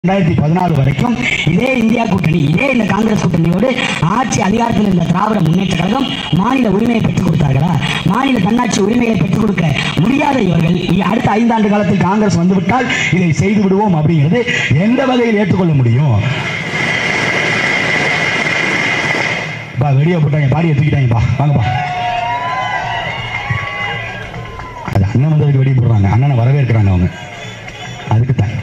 ரெண்டாயிரத்தி பதினாலு வரைக்கும் இதே இந்தியா கூட்டணி இதே இந்த காங்கிரஸ் கூட்டணியோடு ஆட்சி அதிகாரத்தில் இருந்த திராவிட முன்னேற்ற கழகம் மாநில உரிமையை பெற்றுக் கொடுத்தார்களா மாநில தன்னாட்சி உரிமையை பெற்றுக் கொடுக்க முடியாத இவர்கள் இ- அடுத்த ஐந்தாண்டு காலத்தில் காங்கிரஸ் வந்துவிட்டால் இதை செய்து விடுவோம் அப்படிங்கிறது எந்த வகையில் ஏற்றுக்கொள்ள முடியும் பா வெளியே போட்டாங்க பாடியை தூக்கிட்டாங்கப்பா வாங்கப்பா அது அண்ணன் வந்ததுக்கு வெளியே போடுறாங்க அண்ணனை வரவேற்கிறாங்க அவங்க அதுக்கு தான்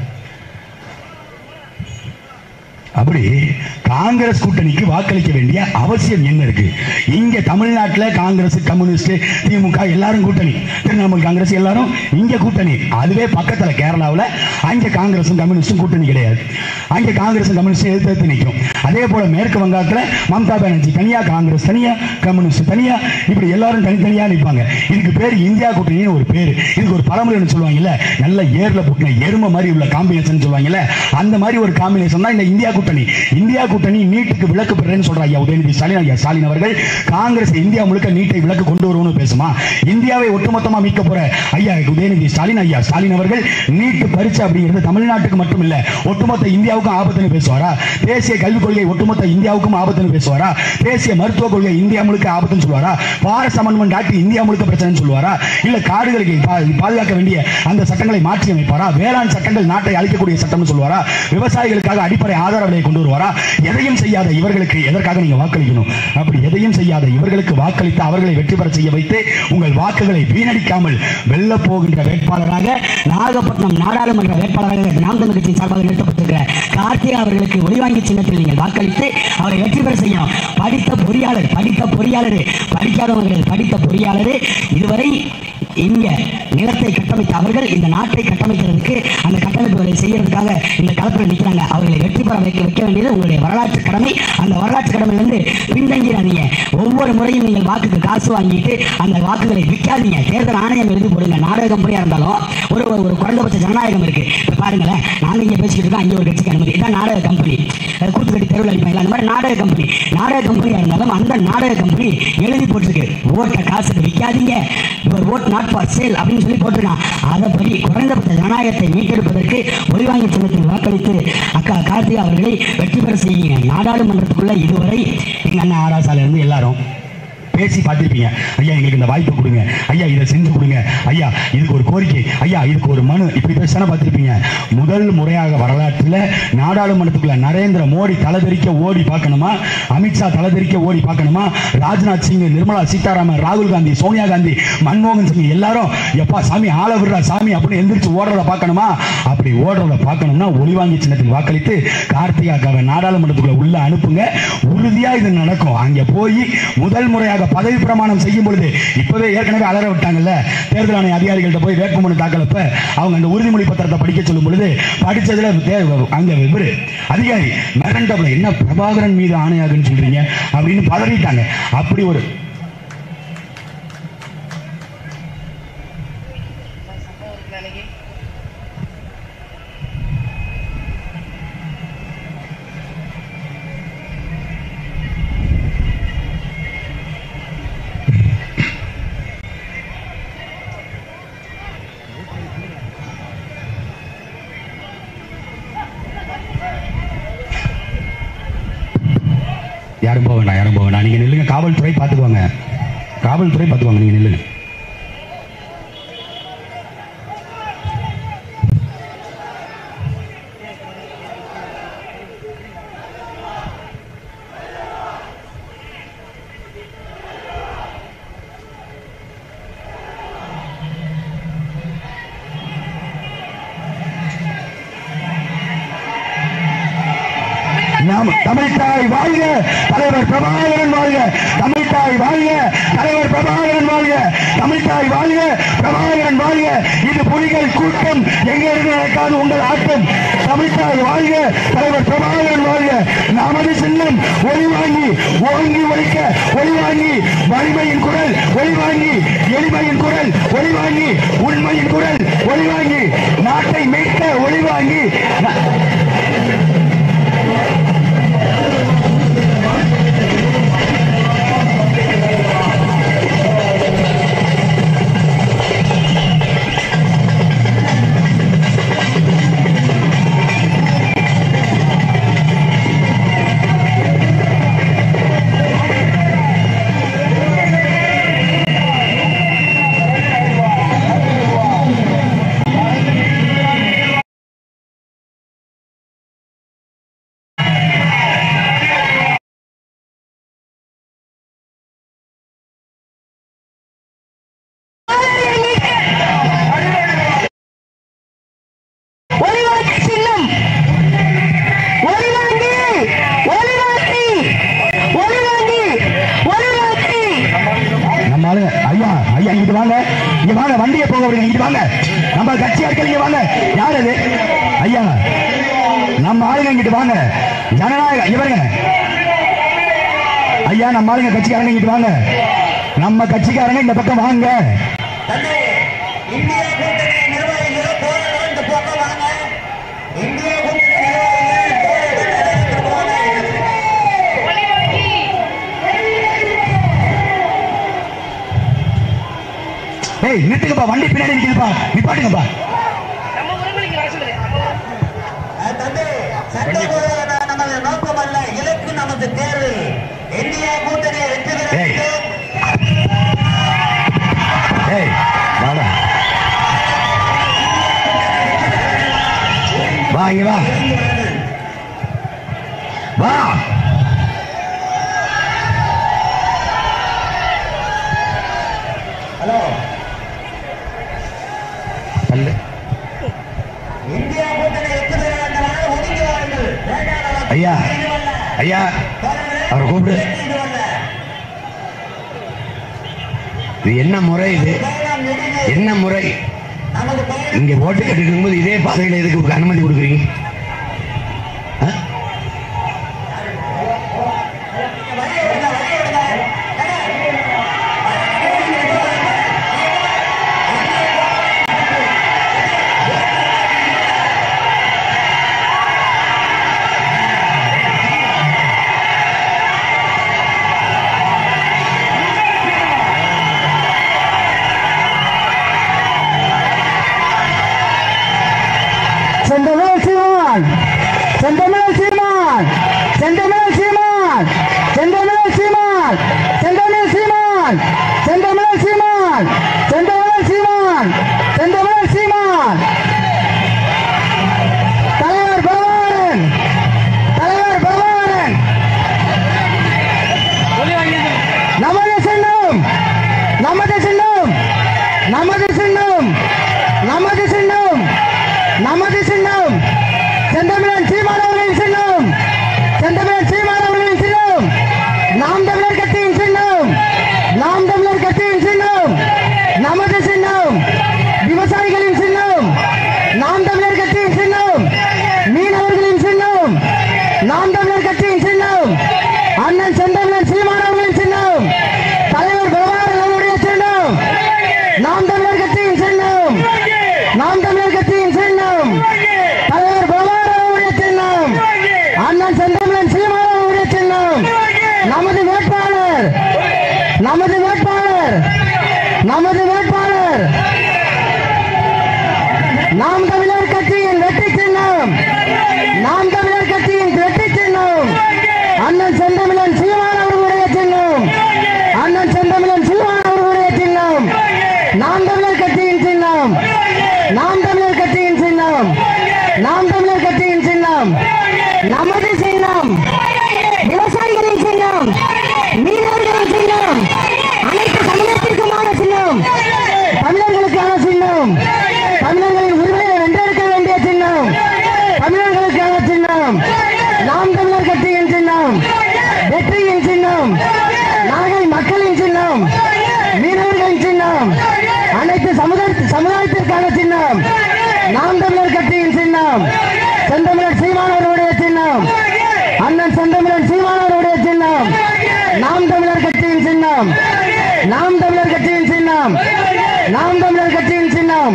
அப்படி காங்கிரஸ் கூட்டணிக்கு வாக்களிக்க வேண்டிய அவசியம் என்ன இருக்கு இங்க தமிழ்நாட்டில் காங்கிரஸ் கம்யூனிஸ்ட் திமுக எல்லாரும் கூட்டணி திரிணாமுல் காங்கிரஸ் எல்லாரும் இங்க கூட்டணி அதுவே பக்கத்துல கேரளாவில் அங்க காங்கிரஸும் கம்யூனிஸ்டும் கூட்டணி கிடையாது அங்க காங்கிரஸும் கம்யூனிஸ்டும் எதிர்த்து எதிர்த்து நிற்கும் அதே போல மேற்கு வங்காளத்தில் மம்தா பானர்ஜி தனியா காங்கிரஸ் தனியா கம்யூனிஸ்ட் தனியா இப்படி எல்லாரும் தனித்தனியா நிற்பாங்க இதுக்கு பேர் இந்தியா கூட்டணின்னு ஒரு பேர் இதுக்கு ஒரு பழமொழி ஒன்று சொல்லுவாங்கல்ல நல்ல ஏர்ல போட்டின எருமை மாதிரி உள்ள காம்பினேஷன் சொல்லுவாங்கல்ல அந்த மாதிரி ஒரு காம்பினேஷன் தான் இந்த இந்தியா கூட்டணி இந்தியா கூட்டணி நீட்டுக்கு விலக்கு பெறேன்னு சொல்ற ஐயா உதயநிதி ஸ்டாலின் ஐயா ஸ்டாலின் அவர்கள் காங்கிரஸ் இந்தியா முழுக்க நீட்டை விலக்கு கொண்டு வருவோம்னு பேசுமா இந்தியாவை ஒட்டுமொத்தமா மீட்க போற ஐயா உதயநிதி ஸ்டாலின் ஐயா ஸ்டாலின் அவர்கள் நீட்டு பரீட்சை அப்படிங்கிறது தமிழ்நாட்டுக்கு மட்டும் இல்ல ஒட்டுமொத்த இந்தியாவுக்கும் ஆபத்துன்னு பேசுவாரா தேசிய கல்விக் கொள்கை ஒட்டுமொத்த இந்தியாவுக்கும் ஆபத்துன்னு பேசுவாரா தேசிய மருத்துவ கொள்கை இந்தியா முழுக்க ஆபத்துன்னு சொல்லுவாரா பாரஸ் அமெண்ட்மெண்ட் ஆக்ட் இந்தியா முழுக்க பிரச்சனைன்னு சொல்லுவாரா இல்ல காடுகளுக்கு பா- பாதுகாக்க வேண்டிய அந்த சட்டங்களை மாற்றி அமைப்பாரா வேளாண் சட்டங்கள் நாட்டை அழிக்கக்கூடிய சட்டம்னு சொல்லுவாரா விவசாயிகளுக்காக அடிப்படை ஆதார விலையை கொண்டு வருவாரா எதையும் செய்யாத இவர்களுக்கு எதற்காக நீங்க வாக்களிக்கணும் அப்படி எதையும் செய்யாத இவர்களுக்கு வாக்களித்து அவர்களை வெற்றி பெற செய்ய வைத்து உங்கள் வாக்குகளை வீணடிக்காமல் வெல்ல போகின்ற வேட்பாளராக நாகப்பட்டினம் நாடாளுமன்ற வேட்பாளராக நாம் தமிழ் கட்சியின் சார்பாக நிறுத்தப்பட்டிருக்கிற கார்த்திகா அவர்களுக்கு ஒளிவாங்கி சின்னத்தில் நீங்கள் வாக்களித்து அவரை வெற்றி பெற செய்யணும் படித்த பொறியாளர் படித்த பொறியாளர் படிக்காதவர்கள் படித்த பொறியாளர் இதுவரை இங்க நிலத்தை கட்டமைத்த அவர்கள் இந்த நாட்டை கட்டமைக்கிறதுக்கு அந்த கட்டமைப்புகளை செய்யறதுக்காக இந்த களத்தில் நிற்கிறாங்க அவர்களை வெற்றி பெற வைக்க வைக்க வேண்டியது உங்களுடைய வரலாற்று கடமை அந்த வரலாற்று கடமையிலிருந்து பின்தங்கிடாதீங்க ஒவ்வொரு முறையும் நீங்கள் வாக்குக்கு காசு வாங்கிட்டு அந்த வாக்குகளை விற்காதீங்க தேர்தல் ஆணையம் எழுதி போடுங்க நாடக கம்பெனியா இருந்தாலும் ஒரு ஒரு ஒரு குறைந்தபட்ச ஜனநாயகம் இருக்கு இப்ப பாருங்களேன் நாங்க இங்க பேசிக்கிட்டு இருக்கோம் அங்கே ஒரு கட்சிக்கு அனுமதி இதான் நாடக கம்பெனி அஹ் கூத்துக்கட்டி தெருவில் அடிப்பாங்க அந்த மாதிரி நாடக கம்பெனி நாடக கம்பெனியா இருந்தாலும் அந்த நாடக கம்பெனி எழுதி போட்டிருக்கு ஓட்ட காசுக்கு விற்காதீங்க ஒரு ஓட் நாட் ஃபார் சேல் அப்படின்னு சொல்லி போட்டிருக்கான் அதைப்படி குறைந்தபட்ச ஜனநாயகத்தை மீட்டெடுப்பதற்கு ஒளிவாங்கி சின்னத்தில் வாக்களித்து அக்கா கார்த்திகா அவர்களை வெற்றி பெற செய்யுங்க நாடாளுமன்றத்துக்குள்ள இதுவரை எங்க அண்ணன் ஆராசால இருந்து எல்லாரும் பேசி பார்த்திருப்பீங்க ஐயா எங்களுக்கு இந்த வாய்ப்பு கொடுங்க ஐயா இதை செஞ்சு கொடுங்க ஐயா இதுக்கு ஒரு கோரிக்கை ஐயா இதுக்கு ஒரு மனு இப்படி பேசினா பார்த்திருப்பீங்க முதல் முறையாக வரலாற்றில் நாடாளுமன்றத்துக்குள்ள நரேந்திர மோடி தலைதெறிக்க ஓடி பார்க்கணுமா அமித்ஷா தலைதெறிக்க ஓடி பார்க்கணுமா ராஜ்நாத் சிங் நிர்மலா சீதாராமன் ராகுல் காந்தி சோனியா காந்தி மன்மோகன் சிங் எல்லாரும் எப்பா சாமி ஆள விடுறா சாமி அப்படின்னு எந்திரிச்சு ஓடுறத பார்க்கணுமா அப்படி ஓடுறத பார்க்கணும்னா ஒளிவாங்கி சின்னத்தில் வாக்களித்து கார்த்திகாக்காவை நாடாளுமன்றத்துக்குள்ள உள்ள அனுப்புங்க உறுதியா இது நடக்கும் அங்க போய் முதல் முறையாக பதவி பிரமாணம் செய்யும் பொழுது இப்பவே ஏற்கனவே அலற விட்டாங்கல்ல தேர்தல் ஆணைய அதிகாரிகள்ட்ட போய் வேட்புமனு தாக்கலப்ப அவங்க அந்த உறுதிமொழி பத்திரத்தை படிக்க சொல்லும் பொழுது படிச்சதுல தே- அங்க இவரு அதிகாரி மிரண்டப்ல என்ன பிரபாகரன் மீது ஆணையாகுன்னு சொல்றீங்க அப்படின்னு பதறிட்டாங்க அப்படி ஒரு யாரும் போக வேண்டாம் யாரும் போக வேண்டாம் நீங்க நில்லுங்க காவல்துறை பார்த்துக்குவாங்க காவல்துறை பார்த்துக்குவாங்க நீங்க நில்லுங்க நாம் தமிழ்தாய் வாழ்க தலைவர் பிரபாகரன் வாழ்க தமிழ்தாய் வாழ்க தலைவர் பிரபாகரன் வாழ்க தமிழ்தாய் வாழ்க பிரபாகரன் வாழ்க இது புலிகள் கூட்டம் எங்க இருந்து நடக்காது உங்கள் ஆட்டம் தமிழ்தாய் வாழ்க தலைவர் பிரபாகரன் வாழ்க நமது சின்னம் ஒளி வாங்கி ஓங்கி ஒழிக்க ஒளி வாங்கி வலிமையின் குரல் ஒளி வாங்கி எளிமையின் குரல் ஒளி வாங்கி உண்மையின் குரல் ஒளி வாங்கி நாட்டை மீட்க ஒளி வாங்கி ந- வாங்க இங்க வாங்க வண்டியை போக விடுங்க இங்க வாங்க நம்ம கட்சி ஆட்கள் இங்க வாங்க யார் அது ஐயா நம்ம ஆளுங்க இங்கிட்டு வாங்க ஜனநாயகம் இங்க பாருங்க ஐயா நம்ம ஆளுங்க கட்சிக்காரங்க இங்கிட்டு வாங்க நம்ம கட்சிக்காரங்க இந்த பக்கம் வாங்க தந்தை இந்திய கூட்டணி நிர்வாகிகள் தோழர்கள் இந்த பக்கம் வாங்க இந்திய கூட்டணி நிர்வாகிகள் தோழர்கள் இந்த பக்கம் வாங்க ஏய் நிறுத்துங்கப்பா வண்டி பின்னாடி நிக்குதுப்பா நிப்பாட்டுங்கப்பா நம்ம உறவுகளுக்கு வர சொல்லுங்க அஹ் தந்தை சட்ட போராட நமது நோக்கம் அல்ல இலக்கு நமது தேர்வு இந்திய கூட்டணி வெற்றி பெற ஏய். வேண்டும் ஏய் வாடா வா இங்க வா வா ஹலோ தள்ளு இந்திய கூட்டணி வெற்றி பெற வேண்டுமானால் ஒதுங்கி வாருங்கள் வேண்டாம் ஐயா ஐயா அவரை கூப்பிடு இது என்ன முறை இது என்ன முறை நமது பயணம் இங்க ஓட்டு கட்டிட்டு போது இதே பாதையில எதுக்கு அனுமதி கொடுக்குறீங்க ஆ? செந்தமிழ் சீமான் செந்தமிழ் சீமான் செந்தமிழ் சீமான் செந்தமிழ் சீமான் செந்தமிழ் சீமான் செந்தமிழ் சீமான் செந்தமிழ் சீமான் செந்தமிழ் சீமான் தலைவர் பகவான் தலைவர் பகவான் நமது சின்னம் நமது சின்னம் நமது சின்னம் நமது சின்னம் நமது சின்னம் செந்தமிழன் சீமான் அவர்களின் சின்னம் செந்தமிழன் சீமான் அவர்களின் சின்னம் நாம் தமிழர் கட்சியின் சின்னம் நாம் தமிழர் கட்சியின் சின்னம் நமது சின்னம் விவசாயிகளின் சின்னம் நாம் தமிழர் கட்சியின் சின்னம் மீனவர்களின் சின்னம் நாம் தமிழர் கட்சியின் சின்னம் அண்ணன் செந்தமிழன் சீமான் அவர்களின் சின்னம் தலைவர் பிரபாகரன் அவருடைய சின்னம் நாம் தமிழர் கட்சியின் சின்னம் நாம் தமிழர் கட்சியின் சின்னம் தலைவர் பிரபாகரன் அவருடைய சின்னம் அண்ணன் செந்தமிழன் சீமான் அவருடைய சின்னம் நமது வேட்பாளர் நமது வேட்பாளர் நமது வேட்பாளர் நாம் தமிழர் கட்சியின் வெற்றி சின்னம் நாம் தமிழர் கட்சியின் வெற்றி சின்னம் அண்ணன் செந்தமிழன் சீமான் அவர்களுடைய சின்னம் அண்ணன் செந்தமிழன் சீமான் அவர்களுடைய சின்னம் நாம் தமிழர் கட்சியின் சின்னம் நாம் தமிழர் கட்சியின் சின்னம் நாம் தமிழர் கட்சியின் சின்னம் நமது சின்னம் விவசாயிகளின் சின்னம் மீனவர்களின் சின்னம் அனைத்து தமிழகத்திற்குமான சின்னம் தமிழர்களுக்கான சின்னம் தமிழர்களின் உரிமையை வென்றெடுக்க வேண்டிய சின்னம் தமிழர்களுக்கான சின்னம் நாம் தமிழர் கட்சியின் சின்னம் வெற்றியின் சின்னம் நாகை மக்களின் சின்னம் மீனவர்களின் சின்னம் அனைத்து சமுதாய சமுதாயத்திற்கான சின்னம் நாம் தமிழர் கட்சியின் சின்னம் செந்தமிழர் சீமானவருடைய சின்னம் அண்ணன் செந்தமிழன் சீமானவருடைய சின்னம் நாம் தமிழர் கட்சியின் சின்னம் நாம் தமிழர் கட்சியின் சின்னம் நாம் தமிழர் கட்சியின் சின்னம்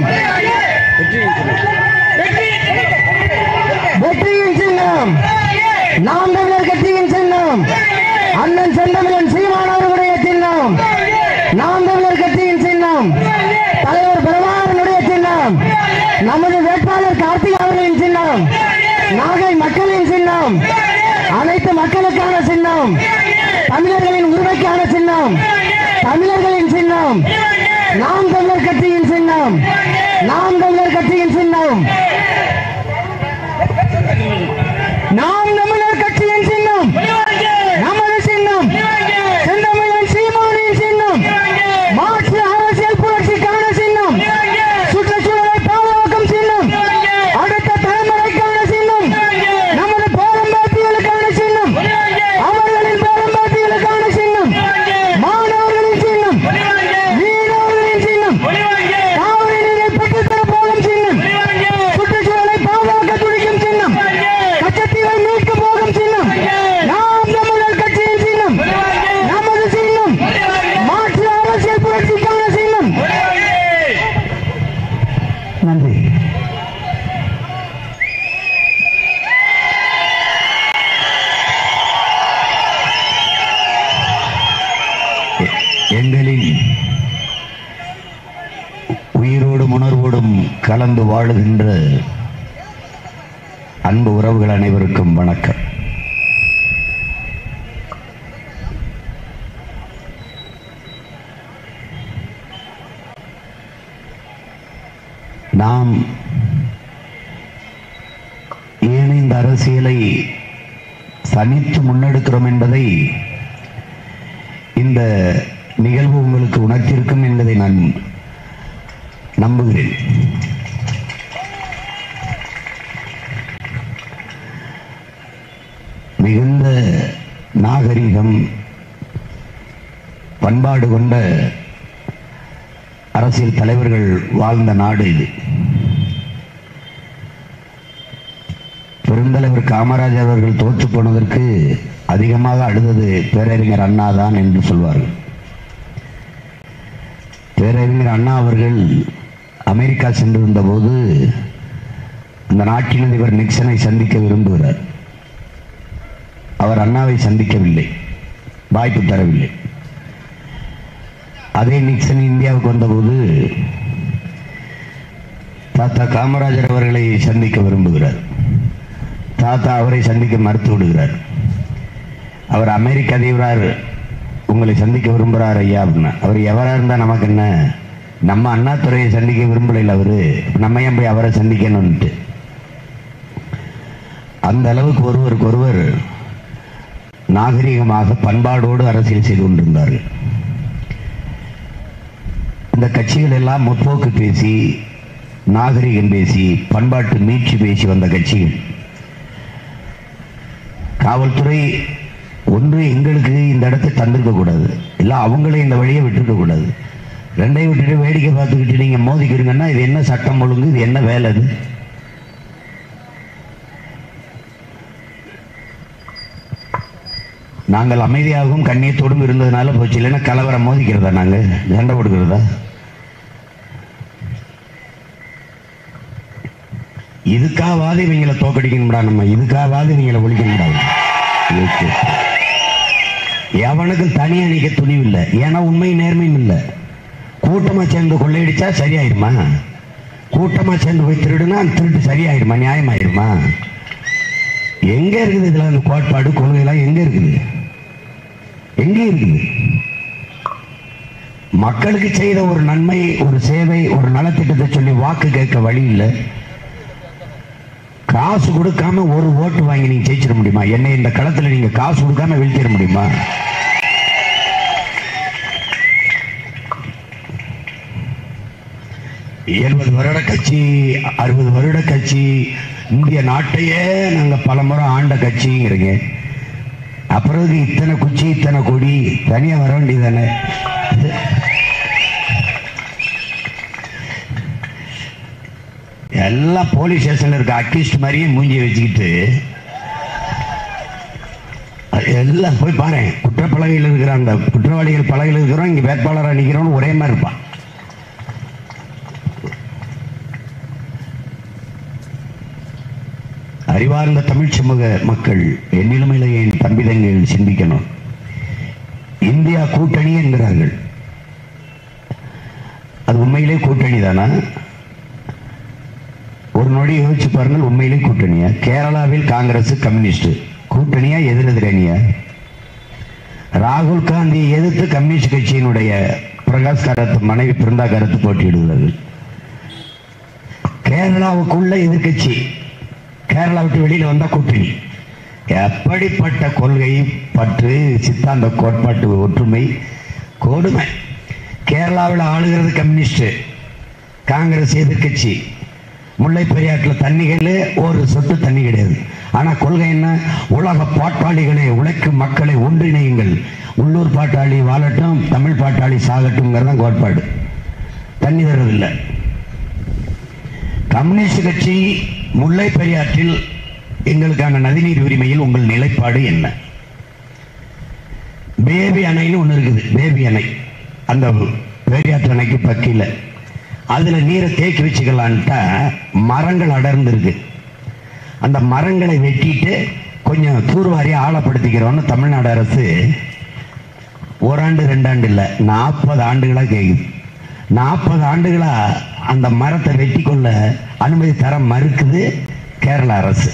வெற்றியின் சின்னம் நாம் தமிழர் கட்சியின் சின்னம் அண்ணன் செந்தமிழன் சீமானவர்களுடைய சின்னம் நாம் தமிழர் கட்சியின் சின்னம் தலைவர் பிரபாகரனுடைய சின்னம் நமது வேட்பாளர் கார்த்திக் அவர்களின் சின்னம் நாகை மக்களின் சின்னம் அனைத்து மக்களுக்கான சின்னம் தமிழர்களின் உரிமைக்கான சின்னம் தமிழர்களின் சின்னம் நாம் தமிழர் கட்சியின் சின்னம் நாம் தமிழர் கட்சியின் சின்னம் நாம் தமிழர் கட்சியின் சின்னம் நமது சின்னம் செந்தமிழன் சீமானின் சின்னம் மாற்று அரசியல் புரட்சிக்கான சின்னம் சுற்றுச்சூழலை பாதுகாக்கும் சின்னம் அடுத்த தலைமுறைக்கான சின்னம் நமது பாரம்பரியங்களுக்கான சின்னம் அவர்களின் பாரம்பரியங்களுக்கான சின்னம் மாணவர்களின் சின்னம் மீனவர்களின் சின்னம் கலந்து வாழுகின்ற அன்பு உறவுகள் அனைவருக்கும் வணக்கம் நாம் ஏன் இந்த அரசியலை தனித்து முன்னெடுக்கிறோம் என்பதை இந்த நிகழ்வு உங்களுக்கு உணர்த்தியிருக்கும் என்பதை நான் நம்புகிறேன் மிகுந்த நாகரிகம் பண்பாடு கொண்ட அரசியல் தலைவர்கள் வாழ்ந்த நாடு இது பெருந்தலைவர் காமராஜர் அவர்கள் தோற்று போனதற்கு அதிகமாக அழுதது பேரறிஞர் அண்ணா தான் என்று சொல்வார்கள் பேரறிஞர் அண்ணா அவர்கள் அமெரிக்கா சென்றிருந்த போது அந்த நாட்டின் அதிபர் நிக்சனை சந்திக்க விரும்புகிறார் அவர் அண்ணாவை சந்திக்கவில்லை வாய்ப்பு தரவில்லை அதே நிக்சன் இந்தியாவுக்கு வந்தபோது தாத்தா காமராஜர் அவர்களை சந்திக்க விரும்புகிறார் தாத்தா அவரை சந்திக்க மறுத்து விடுகிறார் அவர் அமெரிக்க அதிபரார் உங்களை சந்திக்க விரும்புகிறார் ஐயா அப்படின்னா அவர் எவராக இருந்தால் நமக்கு என்ன நம்ம அண்ணாதுறையை சந்திக்க விரும்பலையில் அவரு நம்ம ஏன் போய் அவரை சந்திக்கணும்ட்டு அந்த அளவுக்கு ஒருவருக்கு ஒருவர் நாகரிகமாக பண்பாடோடு அரசியல் செய்து கொண்டிருந்தார்கள் இந்த கட்சிகள் எல்லாம் முற்போக்கு பேசி நாகரிகம் பேசி பண்பாட்டு மீட்சி பேசி வந்த கட்சிகள் காவல்துறை ஒன்று எங்களுக்கு இந்த இடத்தை தந்திருக்க கூடாது இல்லை அவங்களே இந்த வழியை விட்டுருக்க கூடாது ரெண்டையும் விட்டுட்டு வேடிக்கை பார்த்துக்கிட்டு நீங்க மோதிக்கிறீங்கன்னா இது என்ன சட்டம் ஒழுங்கு இது என்ன வேலை அது நாங்கள் அமைதியாகவும் கண்ணியத்தோடும் இருந்ததுனால போச்சு இல்லைன்னா கலவரம் மோதிக்கிறதா நாங்க சண்டை கொடுக்கிறதா இதுக்காவது இவங்களை தோக்கடிக்கணும்டா நம்ம இதுக்காவது இவங்களை ஒழிக்கணும்டா இருக்கு. எவனுக்கும் தனியா நிக்க துணிவு இல்லை ஏன்னா உண்மை நேர்மையும் இல்லை கூட்டமா சேர்ந்து கொள்ளையடிச்சா சரியாயிருமா கூட்டமா சேர்ந்து போய் திருடுனா அந்த திருட்டு சரியாயிருமா நியாயமாயிருமா எங்க இருக்குது இதுல அந்த கோட்பாடு கொள்கைலாம் எங்க இருக்குது எங்க இருக்குது மக்களுக்கு செய்த ஒரு நன்மை ஒரு சேவை ஒரு நலத்திட்டத்தை சொல்லி வாக்கு கேட்க வழி இல்லை காசு கொடுக்காம ஒரு ஓட்டு வாங்கி நீங்க ஜெயிச்சிட முடியுமா என்னை இந்த களத்துல நீங்க காசு கொடுக்காம வீழ்த்திட முடியுமா எழுபது வருட கட்சி அறுபது வருட கட்சி இந்திய நாட்டையே நாங்க பலமுறை ஆண்ட கட்சிங்கிறீங்க அப்புறம் இத்தனை குச்சி இத்தனை கொடி தனியா வர வேண்டியதானே எல்லாம் போலீஸ் ஸ்டேஷன்ல இருக்க அக்யூஸ்ட் மாதிரியே மூஞ்சி வச்சுக்கிட்டு அது எல்லாம் போய் பாரு குற்றப்பலகையில் இருக்கிற அந்த குற்றவாளிகள் பலகையில் இருக்கிறோம் இங்க வேட்பாளராக நிற்கிறோம் ஒரே மாதிரி இருப்பான் அறிவார்ந்த தமிழ் சமூக மக்கள் என்னிலுமையில என் தம்பிதங்கள் சிந்திக்கணும் இந்தியா கூட்டணி என்கிறார்கள் அது உண்மையிலே கூட்டணி தானா ஒரு நொடி யோசிச்சு பாருங்கள் உண்மையிலே கூட்டணியா கேரளாவில் காங்கிரஸ் கம்யூனிஸ்ட் கூட்டணியா எதிரெதிரணியா ராகுல் காந்தியை எதிர்த்து கம்யூனிஸ்ட் கட்சியினுடைய பிரகாஷ் காரத் மனைவி பிருந்தா காரத் போட்டியிடுகிறார்கள் கேரளாவுக்குள்ள எதிர்க்கட்சி கேரளா விட்டு வெளியில வந்தா கூட்டணி எப்படிப்பட்ட கொள்கை பற்று சித்தாந்த கோட்பாட்டு ஒற்றுமை கொடுமை கேரளாவில் ஆளுகிறது கம்யூனிஸ்ட் காங்கிரஸ் எதிர்க்கட்சி முல்லை பெரியாற்றில் தண்ணிகள் ஒரு சொட்டு தண்ணி கிடையாது ஆனா கொள்கை என்ன உலக பாட்டாளிகளே உழைக்கும் மக்களை ஒன்றிணையுங்கள் உள்ளூர் பாட்டாளி வாழட்டும் தமிழ் பாட்டாளி சாகட்டும்ங்கிறது கோட்பாடு தண்ணி தர்றதில்லை கம்யூனிஸ்ட் கட்சி முல்லை பெரியாற்றில் எங்களுக்கான நதிநீர் உரிமையில் உங்கள் நிலைப்பாடு என்ன பேபி அணைன்னு ஒன்று இருக்குது பேபி அணை அந்த பெரியாற்று அணைக்கு பக்கில அதுல நீரை தேக்கி வச்சுக்கலான்ட்டா மரங்கள் அடர்ந்து இருக்கு அந்த மரங்களை வெட்டிட்டு கொஞ்சம் தூர்வாரியா ஆழப்படுத்திக்கிறோம்னு தமிழ்நாடு அரசு ஓராண்டு ரெண்டாண்டு இல்லை நாற்பது ஆண்டுகளாக கேக்குது நாற்பது ஆண்டுகளா அந்த மரத்தை வெட்டி கொள்ள அனுமதி தர மறுக்குது கேரள அரசு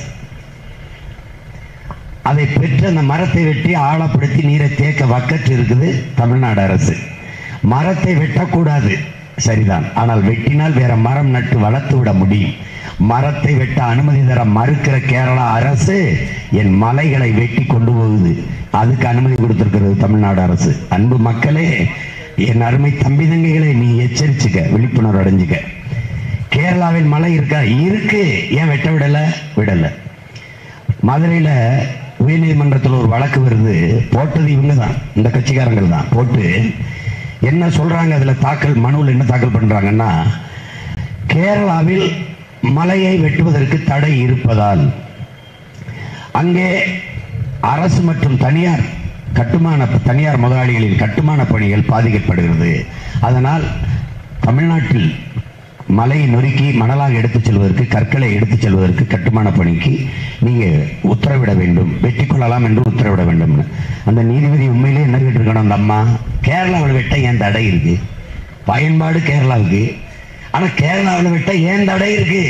அதை பெற்று அந்த மரத்தை வெட்டி ஆழப்படுத்தி நீரை தேக்க வக்கற்று இருக்குது தமிழ்நாடு அரசு மரத்தை வெட்டக்கூடாது சரிதான் ஆனால் வெட்டினால் வேற மரம் நட்டு வளர்த்து விட முடியும் மரத்தை வெட்ட அனுமதி தர மறுக்கிற கேரளா அரசு என் மலைகளை வெட்டி கொண்டு போகுது அதுக்கு அனுமதி கொடுத்திருக்கிறது தமிழ்நாடு அரசு அன்பு மக்களே என் அருமை தம்பி தங்கைகளை நீ எச்சரிச்சுக்க விழிப்புணர்வு அடைஞ்சுக்க கேரளாவில் மலை இருக்கா இருக்கு ஏன் வெட்ட விடல விடல மதுரையில் உயர்நீதிமன்றத்தில் ஒரு வழக்கு வருது போட்டது இவங்க தான் இந்த கட்சிக்காரங்கள் தான் போட்டு என்ன சொல்றாங்க அதில் தாக்கல் மனுவில் என்ன தாக்கல் பண்றாங்கன்னா கேரளாவில் மலையை வெட்டுவதற்கு தடை இருப்பதால் அங்கே அரசு மற்றும் தனியார் கட்டுமான தனியார் முதலாளிகளின் கட்டுமான பணிகள் பாதிக்கப்படுகிறது அதனால் தமிழ்நாட்டில் மலையை நொறுக்கி மணலாக எடுத்துச் செல்வதற்கு கற்களை எடுத்துச் செல்வதற்கு கட்டுமான பணிக்கு நீங்க உத்தரவிட வேண்டும் வெட்டி கொள்ளலாம் என்று உத்தரவிட வேண்டும் அந்த நீதிபதி உண்மையிலே என்ன கேட்டிருக்கணும் அந்த அம்மா கேரளாவில் வெட்ட ஏன் தடை இருக்கு பயன்பாடு கேரளாவுக்கு ஆனா கேரளாவில் வெட்ட ஏன் தடை இருக்கு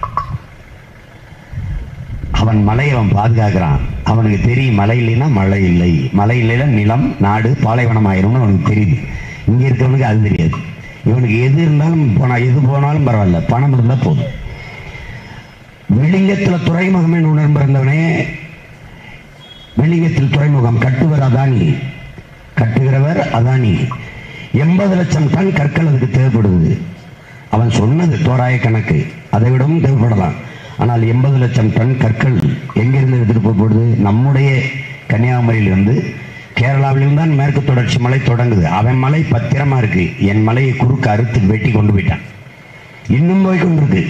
அவன் மலையை அவன் பாதுகாக்கிறான் அவனுக்கு தெரியும் மழை இல்லைன்னா மழை இல்லை மழை இல்லைன்னா நிலம் நாடு பாலைவனம் ஆயிரும்னு அவனுக்கு தெரியுது இங்க இருக்கிறவனுக்கு அது தெரியாது இவனுக்கு எது இருந்தாலும் போனா எது போனாலும் பரவாயில்ல பணம் இருந்தா போதும் விளிங்கத்துல துறைமுகம் என்று உணர்ந்திருந்தவனே விளிங்கத்தில் துறைமுகம் கட்டுவர் அதானி கட்டுகிறவர் அதானி எண்பது லட்சம் டன் கற்கள் அதுக்கு தேவைப்படுது அவன் சொன்னது தோராய கணக்கு அதை விடவும் தேவைப்படலாம் ஆனால் எண்பது லட்சம் டன் கற்கள் எங்கிருந்து எடுத்துட்டு போகப்படுது நம்முடைய கன்னியாகுமரியிலிருந்து கேரளாவிலிருந்து தான் மேற்கு தொடர்ச்சி மலை தொடங்குது அவன் மலை பத்திரமா இருக்கு என் மலையை குறுக்க அறுத்து வெட்டி கொண்டு போயிட்டான் இன்னும் போய் கொண்டிருக்கு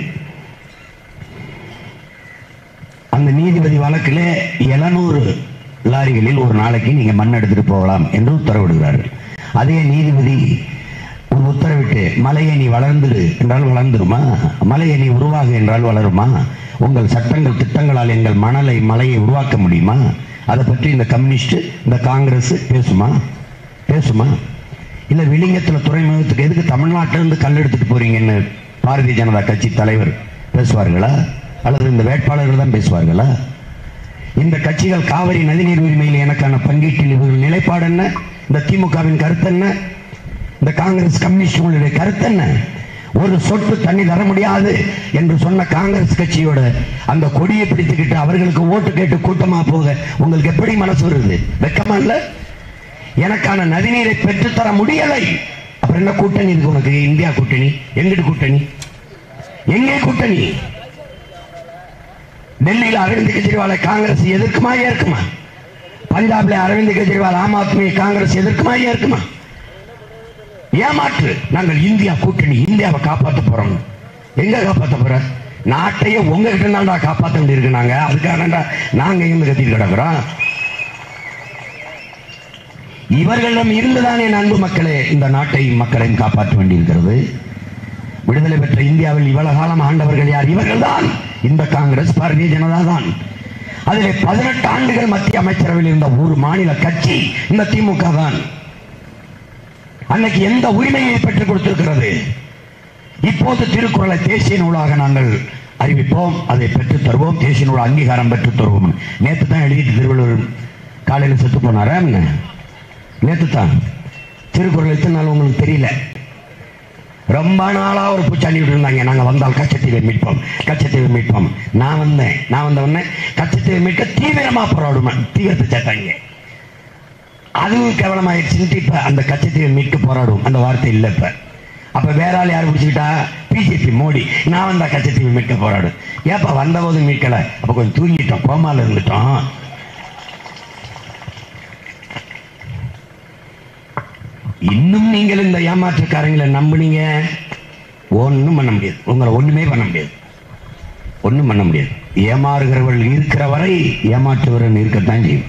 அந்த நீதிபதி வழக்கிலே எழுநூறு லாரிகளில் ஒரு நாளைக்கு நீங்க மண் எடுத்துட்டு போகலாம் என்று உத்தரவிடுகிறார்கள் அதே நீதிபதி ஒரு உத்தரவிட்டு மலையை நீ வளர்ந்துடு என்றால் வளர்ந்துருமா மலையை நீ உருவாகு என்றால் வளருமா உங்கள் சட்டங்கள் திட்டங்களால் எங்கள் மணலை மலையை உருவாக்க முடியுமா அதை பற்றி இந்த கம்யூனிஸ்ட் இந்த காங்கிரஸ் பேசுமா பேசுமா இல்ல விளிங்கத்துல துறைமுகத்துக்கு எதுக்கு தமிழ்நாட்டில இருந்து கல் எடுத்துட்டு போறீங்கன்னு பாரதிய ஜனதா கட்சி தலைவர் பேசுவார்களா அல்லது இந்த வேட்பாளர்கள் தான் பேசுவார்களா இந்த கட்சிகள் காவிரி நதிநீர் உரிமையில் எனக்கான பங்கீட்டில் இவர்கள் நிலைப்பாடு என்ன இந்த திமுகவின் கருத்து என்ன இந்த காங்கிரஸ் கம்யூனிஸ்டுகளுடைய கருத்து என்ன ஒரு சொட்டு தண்ணி தர முடியாது என்று சொன்ன காங்கிரஸ் கட்சியோட அந்த கொடியை பிடித்துக்கிட்டு அவர்களுக்கு ஓட்டு கேட்டு கூட்டமா போக உங்களுக்கு எப்படி மனசு வருது வெக்கமா இல்ல எனக்கான நதிநீரை பெற்றுத்தர முடியலை அப்புறம் என்ன கூட்டணி இருக்கு உனக்கு இந்தியா கூட்டணி எங்கிட்டு கூட்டணி எங்கே கூட்டணி டெல்லியில் அரவிந்த் கெஜ்ரிவாலை காங்கிரஸ் எதிர்க்குமா ஏற்குமா பஞ்சாப்ல அரவிந்த் கெஜ்ரிவால் ஆம் ஆத்மி காங்கிரஸ் எதிர்க்குமா ஏற்குமா ஏமாற்று நாங்கள் இந்தியா கூட்டணி இந்தியாவை காப்பாத்த போறோம் எங்க காப்பாத்த போற நாட்டையே உங்ககிட்ட தான்டா காப்பாத்த வேண்டியிருக்கு நாங்க அதுக்காக நாங்க இருந்து கத்திட்டு கிடக்குறோம் இவர்களிடம் இருந்துதான் என் அன்பு மக்களே இந்த நாட்டையும் மக்களையும் காப்பாற்ற வேண்டியிருக்கிறது விடுதலை பெற்ற இந்தியாவில் இவ்வளவு காலம் ஆண்டவர்கள் யார் இவர்கள்தான் இந்த காங்கிரஸ் பாரதிய ஜனதா தான் அதிலே பதினெட்டு ஆண்டுகள் மத்திய அமைச்சரவையில் இருந்த ஒரு மாநில கட்சி இந்த திமுக தான் அன்னைக்கு எந்த உரிமையை பெற்றுக் கொடுத்திருக்கிறது இப்போது திருக்குறளை தேசிய நூலாக நாங்கள் அறிவிப்போம் அதை பெற்றுத் தருவோம் தேசிய நூல் அங்கீகாரம் பெற்றுத் தருவோம் நேற்று தான் எழுதிட்டு திருவள்ளுவர் காலையில் செத்து போனாரா என்ன நேற்று தான் திருக்குறள் எத்தனை நாள் உங்களுக்கு தெரியல ரொம்ப நாளா ஒரு பூச்சாண்டி விட்டு இருந்தாங்க நாங்க வந்தால் கச்சத்தீவை மீட்போம் கச்சத்தீவை மீட்போம் நான் வந்தேன் நான் வந்த உடனே கச்சத்தீவை மீட்க தீவிரமா போராடுமா தீவிரத்தை சேர்த்தாங்க அதுவும் கேவலமாயிடுச்சுன்ட்டு இப்ப அந்த கச்சத்தீவை மீட்க போராடும் அந்த வார்த்தை இல்ல இப்ப அப்ப வேற ஆள் யார் பிடிச்சிக்கிட்டா பிஜேபி மோடி நான் வந்தா கச்சத்தீவை மீட்க போராடும் ஏப்பா வந்த போது மீட்கல அப்ப கொஞ்சம் தூங்கிட்டோம் கோமால இருந்துட்டோம் இன்னும் நீங்கள் இந்த ஏமாற்றுக்காரங்களை நம்புனீங்க ஒண்ணும் பண்ண முடியாது உங்களை ஒண்ணுமே பண்ண முடியாது ஒண்ணும் பண்ண முடியாது ஏமாறுகிறவர்கள் இருக்கிற வரை ஏமாற்றுவர்கள் இருக்கத்தான் செய்யும்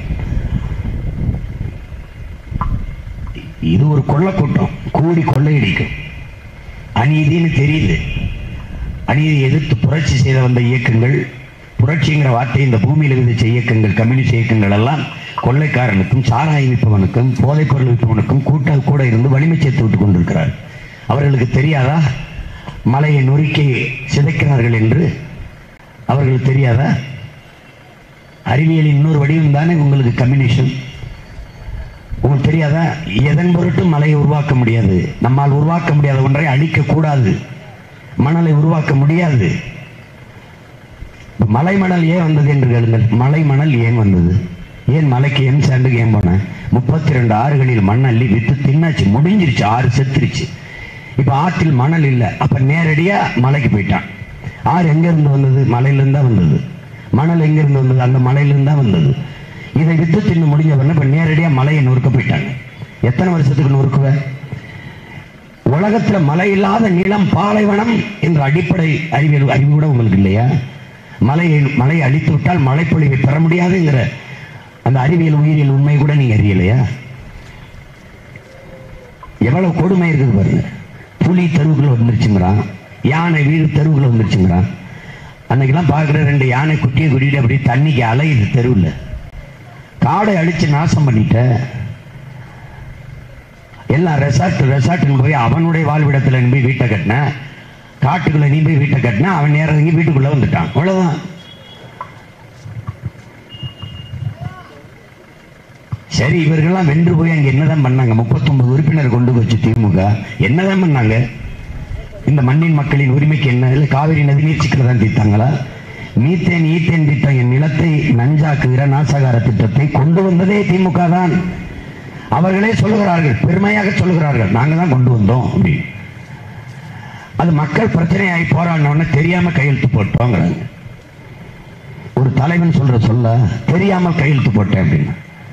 இது ஒரு கொள்ள கூட்டம் கூடி கொள்ளையடிக்கும் அநீதின்னு தெரியுது அநீதி எதிர்த்து புரட்சி செய்த வந்த இயக்கங்கள் புரட்சிங்கிற வார்த்தை இந்த பூமியில் விதிச்ச இயக்கங்கள் கம்யூனிஸ்ட் இயக்கங்கள் எல்லாம் கொள்ளைக்காரனுக்கும் சாராய விற்பவனுக்கும் போதைப் பொருள் விற்பவனுக்கும் கூட்ட கூட இருந்து வலிமை சேர்த்து விட்டுக் கொண்டிருக்கிறார் அவர்களுக்கு தெரியாதா மலையை நொறுக்கி சிதைக்கிறார்கள் என்று அவர்களுக்கு தெரியாதா அறிவியலின் இன்னொரு வடிவம் தானே உங்களுக்கு கம்யூனிஷன் உங்களுக்கு தெரியாதா எதன் பொருட்டும் மலையை உருவாக்க முடியாது நம்மால் உருவாக்க முடியாத ஒன்றை அழிக்க கூடாது மணலை உருவாக்க முடியாது இப்ப மலை மணல் ஏன் வந்தது என்று கேளுங்கள் மலை மணல் ஏன் வந்தது ஏன் மலைக்கு எம் சாண்டுக்கு ஏன் போனேன் முப்பத்தி ரெண்டு ஆறுகளில் மண் அள்ளி வித்து தின்னாச்சு முடிஞ்சிருச்சு ஆறு செத்துருச்சு இப்ப ஆற்றில் மணல் இல்லை அப்ப நேரடியா மலைக்கு போயிட்டான் ஆறு எங்க இருந்து வந்தது மலையிலிருந்து தான் வந்தது மணல் எங்க இருந்து வந்தது அந்த மலையிலிருந்து தான் வந்தது இதை வித்து தின்னு முடிஞ்ச உடனே இப்ப நேரடியா மலையை நொறுக்க போயிட்டாங்க எத்தனை வருஷத்துக்கு நொறுக்குவேன் உலகத்துல மழை இல்லாத நிலம் பாலைவனம் என்ற அடிப்படை அறிவியல் அறிவு கூட உங்களுக்கு இல்லையா மலையை மலையை அழித்து விட்டால் மழைப்பொழிவை பெற முடியாதுங்கிற அந்த அறிவியல் உயிரியல் உண்மை கூட நீங்க அறியலையா எவ்வளவு கொடுமை இருக்குது பாருங்க புலி தெருவுக்குள்ள வந்துருச்சுங்கிறான் யானை வீடு தெருவுக்குள்ள வந்துருச்சுங்கிறான் அன்னைக்கெல்லாம் பார்க்குற ரெண்டு யானை குட்டியை கூட்டிட்டு அப்படியே தண்ணிக்கு அலையுது தெருவில் காடை அழிச்சு நாசம் பண்ணிட்ட எல்லாம் ரெசார்ட் ரெசார்ட்னு போய் அவனுடைய வாழ்விடத்துல நீ போய் வீட்டை கட்டின காட்டுக்குள்ள நீ போய் வீட்டை கட்டின அவன் நேரம் இறங்கி வீட்டுக்குள்ள வந்துட்டான் அவ்வளவுதான் சரி இவர்கள்லாம் வென்று போய் அங்க என்னதான் பண்ணாங்க 39 உறுப்பினர் கொண்டு வச்சு திமுக என்னதான் பண்ணாங்க இந்த மண்ணின் மக்களின் உரிமைக்கு என்ன இல்லை காவிரி நதிநீர் சிக்கலை தான் தீர்த்தாங்களா மீத்தேன் ஈத்தேன் திட்டம் என் நிலத்தை நஞ்சாக்குகிற நாசகார திட்டத்தை கொண்டு வந்ததே திமுக தான் அவர்களே சொல்லுகிறார்கள் பெருமையாக சொல்லுகிறார்கள் நாங்க தான் கொண்டு வந்தோம் அப்படின்னு அது மக்கள் பிரச்சனையாகி போராடினோடனே தெரியாம கையெழுத்து போட்டோங்கிறாங்க ஒரு தலைவன் சொல்ற சொல்ல தெரியாமல் கையெழுத்து போட்டேன் அப்படின்னு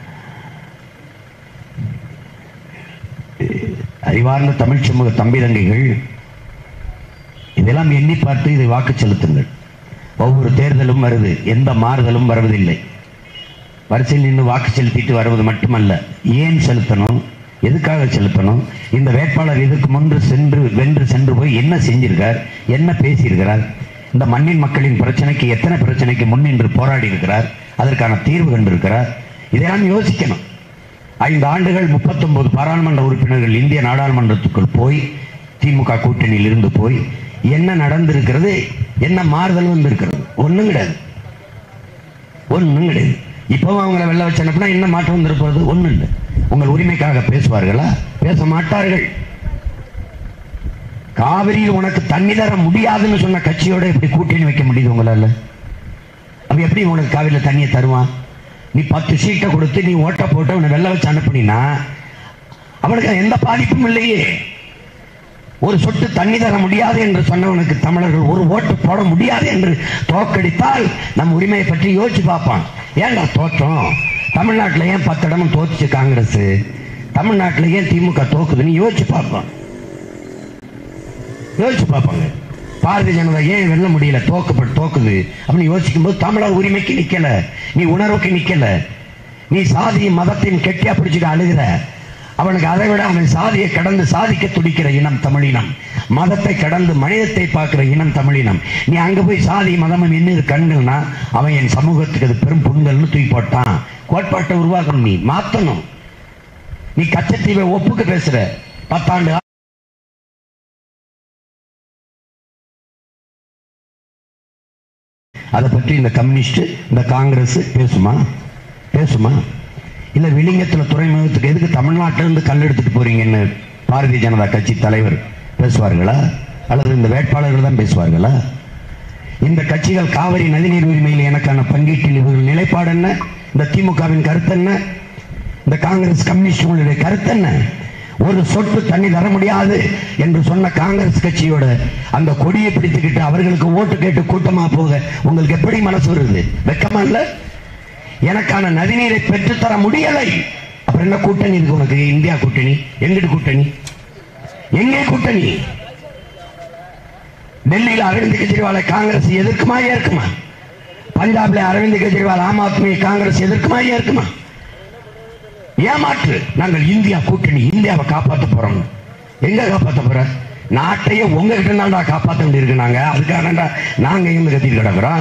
அறிவார்ந்த தமிழ் சமூக தம்பி தங்கைகள் இதெல்லாம் எண்ணி பார்த்து இதை வாக்கு செலுத்துங்கள் ஒவ்வொரு தேர்தலும் வருது எந்த மாறுதலும் வருவதில்லை வரிசையில் நின்று வாக்கு செலுத்திட்டு வருவது மட்டுமல்ல ஏன் செலுத்தணும் எதுக்காக செலுத்தணும் இந்த வேட்பாளர் இதுக்கு முன்பு சென்று வென்று சென்று போய் என்ன செஞ்சிருக்கார் என்ன பேசியிருக்கிறார் இந்த மண்ணின் மக்களின் பிரச்சனைக்கு எத்தனை பிரச்சனைக்கு முன்னின்று போராடி இருக்கிறார் அதற்கான தீர்வு கண்டிருக்கிறார் இதெல்லாம் யோசிக்கணும் ஐந்து ஆண்டுகள் 39 பாராளுமன்ற உறுப்பினர்கள் இந்திய நாடாளுமன்றத்துக்குள் போய் திமுக கூட்டணியில் இருந்து போய் என்ன நடந்திருக்கிறது என்ன மாறுதல் வந்திருக்கிறது ஒண்ணும் கிடையாது ஒண்ணும் கிடையாது இப்பவும் அவங்கள வெளில வச்சு அனுப்புனா என்ன மாற்றம் வந்திருப்பது ஒண்ணும் இல்லை உங்கள் உரிமைக்காக பேசுவார்களா பேச மாட்டார்கள் காவிரியில் உனக்கு தண்ணி தர முடியாதுன்னு சொன்ன கட்சியோட எப்படி கூட்டணி வைக்க முடியுது உங்களால அவன் எப்படி உனக்கு காவிரியில தண்ணியை தருவான் நீ பத்து சீட்டை கொடுத்து நீ ஓட்ட போட்டு அவனை வெளில வச்சு அனுப்புனீன்னா அவனுக்கு எந்த பாதிப்பும் இல்லையே ஒரு சொட்டு தண்ணி தர முடியாது என்று சொன்னவனுக்கு தமிழர்கள் ஒரு ஓட்டு போட முடியாது என்று தோக்கடித்தால் நம் உரிமையை பற்றி யோசிச்சு பார்ப்பான் ஏன்டா தோற்றோம் தமிழ்நாட்டில் ஏன் பத்து இடமும் தோத்துச்சு காங்கிரஸ் தமிழ்நாட்டில் ஏன் திமுக தோக்குதுன்னு யோசிச்சு பார்ப்பான் யோசிச்சு பார்ப்பாங்க பாரதிய ஜனதா ஏன் வெல்ல முடியல தோக்கப்பட்டு தோக்குது அப்படின்னு யோசிக்கும் போது தமிழர் உரிமைக்கு நிக்கல நீ உணர்வுக்கு நிக்கல நீ சாதி மதத்தின் கெட்டியா பிடிச்சிட்டு அழுகிற அவனுக்கு அதை விட அவன் சாதியை கடந்து சாதிக்க துடிக்கிற இனம் தமிழினம் மதத்தை கடந்து மனிதத்தை பார்க்கிற இனம் தமிழினம் நீ அங்க போய் சாதி மதமும் என்ன கண்கள்னா அவன் என் சமூகத்துக்கு அது பெரும் புண்கள்னு தூக்கி போட்டான் கோட்பாட்டை உருவாக்கணும் நீ மாத்தணும் நீ கச்சத்தீவை ஒப்புக்கு பேசுற பத்தாண்டு அதை பற்றி இந்த கம்யூனிஸ்ட் இந்த காங்கிரஸ் பேசுமா பேசுமா இல்ல விளிங்கத்துல துறைமுகத்துக்கு எதுக்கு தமிழ்நாட்டில இருந்து கல் எடுத்துட்டு போறீங்கன்னு பாரதிய ஜனதா கட்சி தலைவர் பேசுவார்களா அல்லது இந்த வேட்பாளர்கள் தான் பேசுவார்களா இந்த கட்சிகள் காவிரி நதிநீர் உரிமையில் எனக்கான பங்கீட்டில் இவர்கள் நிலைப்பாடு என்ன இந்த திமுகவின் கருத்து என்ன இந்த காங்கிரஸ் கம்யூனிஸ்டுகளுடைய கருத்து என்ன ஒரு சொட்டு தண்ணி தர முடியாது என்று சொன்ன காங்கிரஸ் கட்சியோட அந்த கொடியை பிடித்துக்கிட்டு அவர்களுக்கு ஓட்டு கேட்டு கூட்டமா போக உங்களுக்கு எப்படி மனசு வருது வெக்கமா இல்ல எனக்கான நதிநீரை பெற்றுத்தர முடியலை அப்புறம் என்ன கூட்டணி இருக்கு உனக்கு இந்தியா கூட்டணி எங்கிட்டு கூட்டணி எங்கே கூட்டணி டெல்லியில் அரவிந்த் கெஜ்ரிவாலை காங்கிரஸ் எதிர்க்குமா ஏற்குமா பஞ்சாப்ல அரவிந்த் கெஜ்ரிவால் ஆம் ஆத்மி காங்கிரஸ் எதிர்க்குமா ஏற்குமா ஏமாற்று நாங்கள் இந்தியா கூட்டணி இந்தியாவை காப்பாத்த போறோம் எங்க காப்பாத்த போற நாட்டையே உங்ககிட்ட தான்டா காப்பாத்த வேண்டியிருக்கு நாங்க அதுக்காக தான்டா நாங்க இருந்து கத்திட்டு கிடக்குறோம்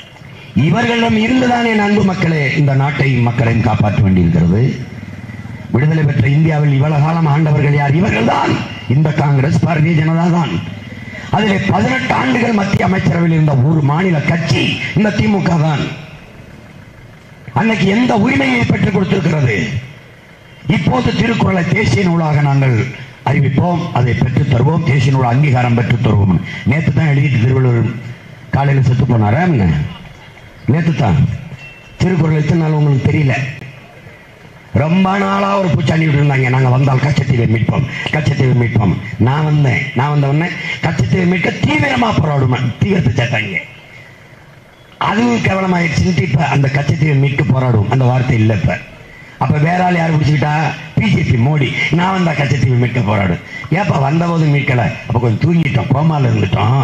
இவர்களிடம் இருந்துதானே என் அன்பு மக்களே இந்த நாட்டையும் மக்களையும் காப்பாற்ற வேண்டியிருக்கிறது விடுதலை பெற்ற இந்தியாவில் இவ்வளவு காலம் ஆண்டவர்கள் யார் இவர்கள்தான் இந்த காங்கிரஸ் பாரதிய ஜனதா தான் அதிலே பதினெட்டு ஆண்டுகள் மத்திய அமைச்சரவையில் இருந்த ஒரு மாநில கட்சி இந்த திமுக தான் அன்னைக்கு எந்த உரிமையை பெற்றுக் கொடுத்திருக்கிறது இப்போது திருக்குறளை தேசிய நூலாக நாங்கள் அறிவிப்போம் அதை பெற்றுத் தருவோம் தேசிய நூல் அங்கீகாரம் பெற்றுத் தருவோம் நேற்று தான் எழுதிட்டு திருவள்ளுவர் காலையில் செத்து போனாரா என்ன நேற்று தான் திருக்குறள் எத்தனை நாள் உங்களுக்கு தெரியல ரொம்ப நாளா ஒரு பூச்சாண்டி விட்டு இருந்தாங்க நாங்க வந்தால் கச்சத்தீவை மீட்போம் கச்சத்தீவை மீட்போம் நான் வந்தேன் நான் வந்த உடனே கச்சத்தீவை மீட்க தீவிரமா போராடுவேன் தீவிரத்தை சேர்த்தாங்க அதுவும் கேவலமாயிடுச்சுன்ட்டு இப்ப அந்த கச்சத்தீவை மீட்க போராடுவோம் அந்த வார்த்தை இல்லை இப்ப அப்ப வேற ஆள் யார் பிடிச்சிக்கிட்டா பிஜேபி மோடி நான் வந்தா கச்சத்தீவை மீட்க போராடும் ஏப்பா வந்தபோது மீட்கல அப்ப கொஞ்சம் தூங்கிட்டோம் கோமால இருந்துட்டோம்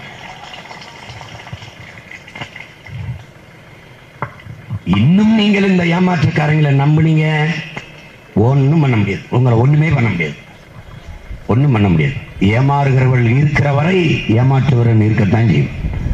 இன்னும் நீங்கள் இந்த ஏமாற்றுக்காரங்களை நம்புனீங்க ஒண்ணும் பண்ண முடியாது உங்களை ஒண்ணுமே பண்ண முடியாது ஒண்ணும் பண்ண முடியாது ஏமாறுகிறவர்கள் இருக்கிற வரை ஏமாற்றுவரன் இருக்கத்தான் செய்யும்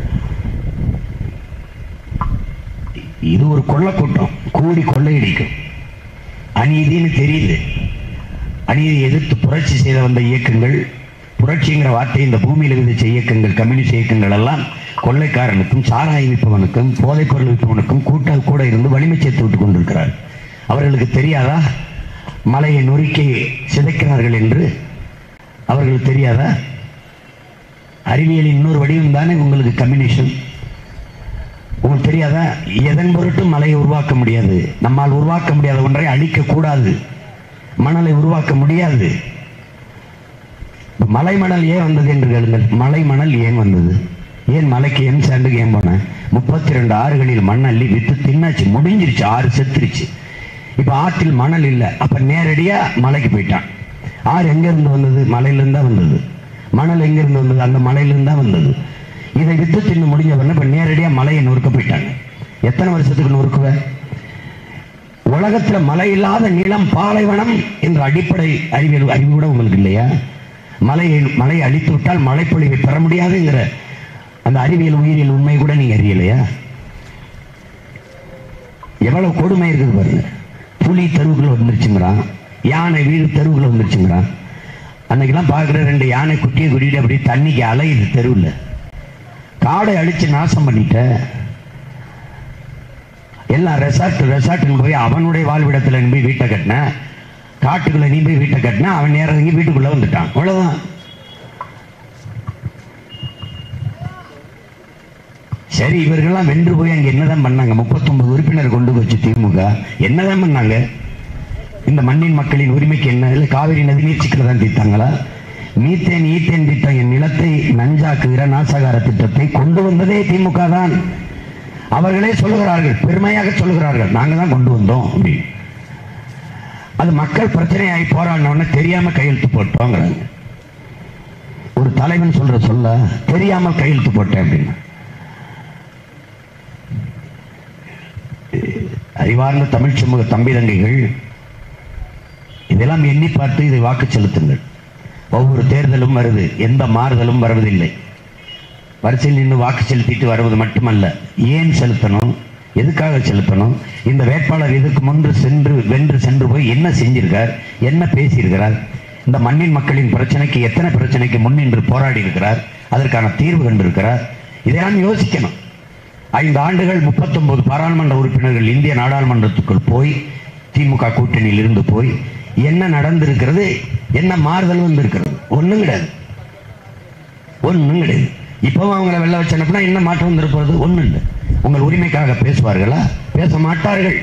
இது ஒரு கொள்ள கூட்டம் கூடி கொள்ளையடிக்கும் அநீதின்னு தெரியுது அநீதி எதிர்த்து புரட்சி செய்த வந்த இயக்கங்கள் புரட்சிங்கிற வார்த்தை இந்த பூமியில் விதிச்ச இயக்கங்கள் கம்யூனிஸ்ட் இயக்கங்கள் எல்லாம் கொள்ளைக்காரனுக்கும் சாராய விற்பவனுக்கும் போதைப் பொருள் விற்பவனுக்கும் கூட்ட கூட இருந்து வலிமை சேர்த்து விட்டுக் கொண்டிருக்கிறார் அவர்களுக்கு தெரியாதா மலையை நொறுக்கி சிதைக்கிறார்கள் என்று அவர்களுக்கு தெரியாதா அறிவியலின் இன்னொரு வடிவம் தானே உங்களுக்கு கம்யூனிஷன் உங்களுக்கு தெரியாதா எதன் பொருட்டும் மலையை உருவாக்க முடியாது நம்மால் உருவாக்க முடியாத ஒன்றை அழிக்க கூடாது மணலை உருவாக்க முடியாது இப்ப மலை மணல் ஏன் வந்தது என்று கேளுங்கள் மலை மணல் ஏன் வந்தது ஏன் மலைக்கு என் சாண்டுக்கு ஏன் போனேன் முப்பத்தி ரெண்டு ஆறுகளில் மண் அள்ளி வித்து தின்னாச்சு முடிஞ்சிருச்சு ஆறு செத்துருச்சு இப்ப ஆற்றில் மணல் இல்லை அப்ப நேரடியா மலைக்கு போயிட்டான் ஆறு எங்க இருந்து வந்தது மலையிலிருந்து தான் வந்தது மணல் எங்க இருந்து வந்தது அந்த மலையிலிருந்து தான் வந்தது இதை வித்து தின்னு முடிஞ்ச உடனே இப்ப நேரடியா மலையை நொறுக்க போயிட்டாங்க எத்தனை வருஷத்துக்கு நொறுக்குவேன் உலகத்துல மழை இல்லாத நிலம் பாலைவனம் என்ற அடிப்படை அறிவியல் அறிவு கூட உங்களுக்கு இல்லையா மலையை மலையை அழித்து விட்டால் மழைப்பொழிவை பெற முடியாதுங்கிற அந்த அறிவியல் உயிரியல் உண்மை கூட நீங்க அறியலையா எவ்வளவு கொடுமை இருக்குது பாருங்க புலி தெருவுக்குள்ள வந்துருச்சுங்கிறான் யானை வீடு தெருவுக்குள்ள வந்துருச்சுங்கிறான் அன்னைக்கெல்லாம் பார்க்குற ரெண்டு யானை குட்டியை கூட்டிட்டு அப்படியே தண்ணிக்கு அலையுது தெருவில் காடை அழிச்சு நாசம் பண்ணிட்ட எல்லாம் ரெசார்ட் ரெசார்ட்னு போய் அவனுடைய வாழ்விடத்துல நீ போய் வீட்டை கட்டின காட்டுக்குள்ள நீ போய் வீட்டை கட்டின அவன் நேரம் இங்கே வீட்டுக்குள்ள வந்துட்டான் அவ்வளவுதான் சரி இவர்கள்லாம் வென்று போய் அங்க என்னதான் பண்ணாங்க முப்பத்தொன்பது உறுப்பினர் கொண்டு வச்சு திமுக என்னதான் பண்ணாங்க இந்த மண்ணின் மக்களின் உரிமைக்கு என்ன இல்லை காவிரி நதிநீர் சிக்கலை தீர்த்தாங்களா மீத்தேன் ஈத்தேன் திட்டம் என் நிலத்தை நஞ்சாக்குகிற நாசகார திட்டத்தை கொண்டு வந்ததே திமுக தான் அவர்களே சொல்லுகிறார்கள் பெருமையாக சொல்லுகிறார்கள் நாங்க தான் கொண்டு வந்தோம் அப்படின்னு அது மக்கள் பிரச்சனையாகி போராடினோன்னு தெரியாம கையெழுத்து போட்டோங்கிறாங்க ஒரு தலைவன் சொல்ற சொல்ல தெரியாமல் கையெழுத்து போட்டேன் அப்படின்னு அறிவார்ந்த தமிழ் சமூக தம்பி தங்கைகள் இதெல்லாம் எண்ணி பார்த்து இதை வாக்கு செலுத்துங்கள் ஒவ்வொரு தேர்தலும் வருது எந்த மாறுதலும் வருவதில்லை வரிசையில் நின்று வாக்கு செலுத்திட்டு வருவது மட்டுமல்ல ஏன் செலுத்தணும் எதுக்காக செலுத்தணும் இந்த வேட்பாளர் இதுக்கு முன்பு சென்று வென்று சென்று போய் என்ன செஞ்சிருக்கார் என்ன பேசியிருக்கிறார் இந்த மண்ணின் மக்களின் பிரச்சனைக்கு எத்தனை பிரச்சனைக்கு முன்னின்று போராடி இருக்கிறார் அதற்கான தீர்வு கண்டிருக்கிறார் இதெல்லாம் யோசிக்கணும் ஐந்து ஆண்டுகள் முப்பத்தொன்பது பாராளுமன்ற உறுப்பினர்கள் இந்திய நாடாளுமன்றத்துக்குள் போய் திமுக கூட்டணியில் இருந்து போய் என்ன நடந்திருக்கிறது என்ன மாறுதல் வந்திருக்கிறது ஒண்ணும் கிடையாது ஒண்ணும் கிடையாது இப்பவும் அவங்கள வெளில வச்சு அனுப்புனா என்ன மாற்றம் வந்திருப்பது ஒண்ணும் இல்லை உங்கள் உரிமைக்காக பேசுவார்களா பேச மாட்டார்கள்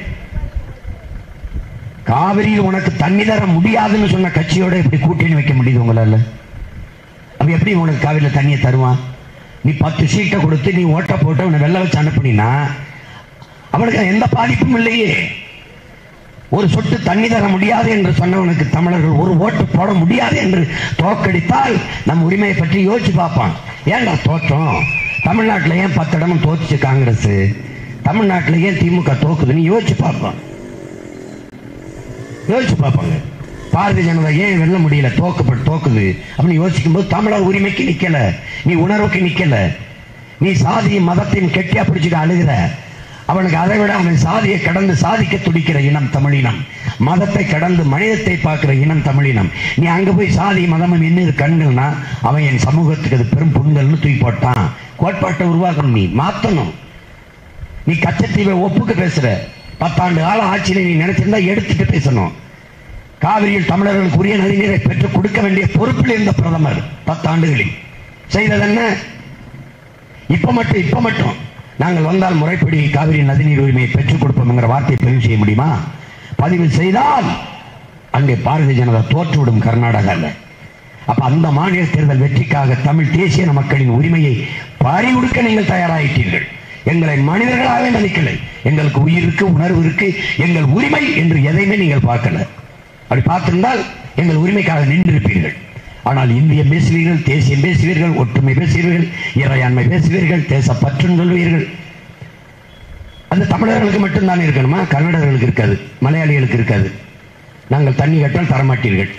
காவிரியில் உனக்கு தண்ணி தர முடியாதுன்னு சொன்ன கட்சியோட எப்படி கூட்டணி வைக்க முடியுது உங்களால அப்ப எப்படி உனக்கு காவிரியில் தண்ணியை தருவான் நீ பத்து சீட்டை கொடுத்து நீ ஓட்ட போட்டு அவனை வெளில வச்சு அனுப்புனீன்னா அவனுக்கு எந்த பாதிப்பும் இல்லையே ஒரு சொட்டு தண்ணி தர முடியாது என்று சொன்னவனுக்கு தமிழர்கள் ஒரு ஓட்டு போட முடியாது என்று தோக்கடித்தால் நம் உரிமையை பற்றி யோசிச்சு பார்ப்பான் ஏன்டா தோற்றோம் தமிழ்நாட்டில் ஏன் பத்து இடமும் தோத்துச்சு காங்கிரஸ் தமிழ்நாட்டில் ஏன் திமுக தோக்குதுன்னு யோசிச்சு பார்ப்பான் யோசிச்சு பார்ப்பாங்க பாரதிய ஜனதா ஏன் வெல்ல முடியல தோக்கப்பட்டு தோக்குது அப்படின்னு யோசிக்கும் போது தமிழர் உரிமைக்கு நிக்கல நீ உணர்வுக்கு நிக்கல நீ சாதியும் மதத்தையும் கெட்டியா பிடிச்சிட்டு அழுகிற அவனுக்கு அதை விட அவன் சாதியை கடந்து சாதிக்க துடிக்கிற இனம் தமிழினம் மதத்தை கடந்து மனிதத்தை பார்க்கிற இனம் தமிழினம் நீ அங்க போய் சாதி மதமும் என்ன கண்கள்னா அவன் என் சமூகத்துக்கு அது பெரும் புண்கள்னு தூக்கி போட்டான் கோட்பாட்டை உருவாக்கணும் நீ மாத்தணும் நீ கச்சத்தீவை ஒப்புக்கு பேசுற பத்தாண்டு கால ஆட்சியில நீ நினைச்சிருந்தா எடுத்துட்டு பேசணும் காவிரியில் தமிழர்களுக்கு உரிய நதிநீரை பெற்றுக் கொடுக்க வேண்டிய பொறுப்பில் இருந்த பிரதமர் பத்தாண்டுகளில் செய்தது என்ன இப்ப மட்டும் இப்ப மட்டும் நாங்கள் வந்தால் முறைப்படி காவிரி நதிநீர் உரிமையை பெற்றுக் கொடுப்போம்ங்கிற வார்த்தையை பதிவு செய்ய முடியுமா பதிவு செய்தால் அங்கே பாரதிய ஜனதா தோற்றுவிடும் கர்நாடகாவில் அப்ப அந்த மாநில தேர்தல் வெற்றிக்காக தமிழ் தேசிய மக்களின் உரிமையை பறிவுடுக்க நீங்கள் தயாராயிட்டீர்கள் எங்களை மனிதர்களாகவே மதிக்கலை எங்களுக்கு உயிர் இருக்கு உணர்வு இருக்கு எங்கள் உரிமை என்று எதையுமே நீங்கள் பார்க்கல அப்படி பார்த்திருந்தால் எங்கள் உரிமைக்காக நின்றிருப்பீர்கள் ஆனால் இந்தியம் பேசுவீர்கள் தேசியம் பேசுவீர்கள் ஒற்றுமை பேசுவீர்கள் இறையாண்மை பேசுவீர்கள் தேசப்பற்றும் சொல்வீர்கள் அந்த தமிழர்களுக்கு மட்டும்தான் இருக்கணுமா கன்னடர்களுக்கு இருக்காது மலையாளிகளுக்கு இருக்காது நாங்கள் தண்ணி கட்டால் தரமாட்டீர்கள்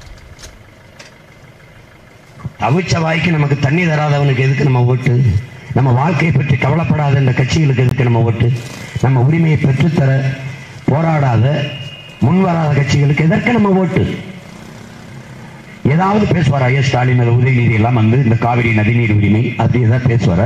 தவிச்ச வாய்க்கு நமக்கு தண்ணி தராதவனுக்கு எதுக்கு நம்ம ஓட்டு நம்ம வாழ்க்கையை பற்றி கவலைப்படாத இந்த கட்சிகளுக்கு எதுக்கு நம்ம ஓட்டு நம்ம உரிமையை பெற்றுத்தர போராடாத முன்வராத கட்சிகளுக்கு எதற்கு நம்ம ஓட்டு ஏதாவது பேசுவாரா ஐயா ஸ்டாலின் அது உதயநிதி எல்லாம் வந்து இந்த காவிரி நதிநீர் உரிமை அப்படி ஏதாவது பேசுவாரா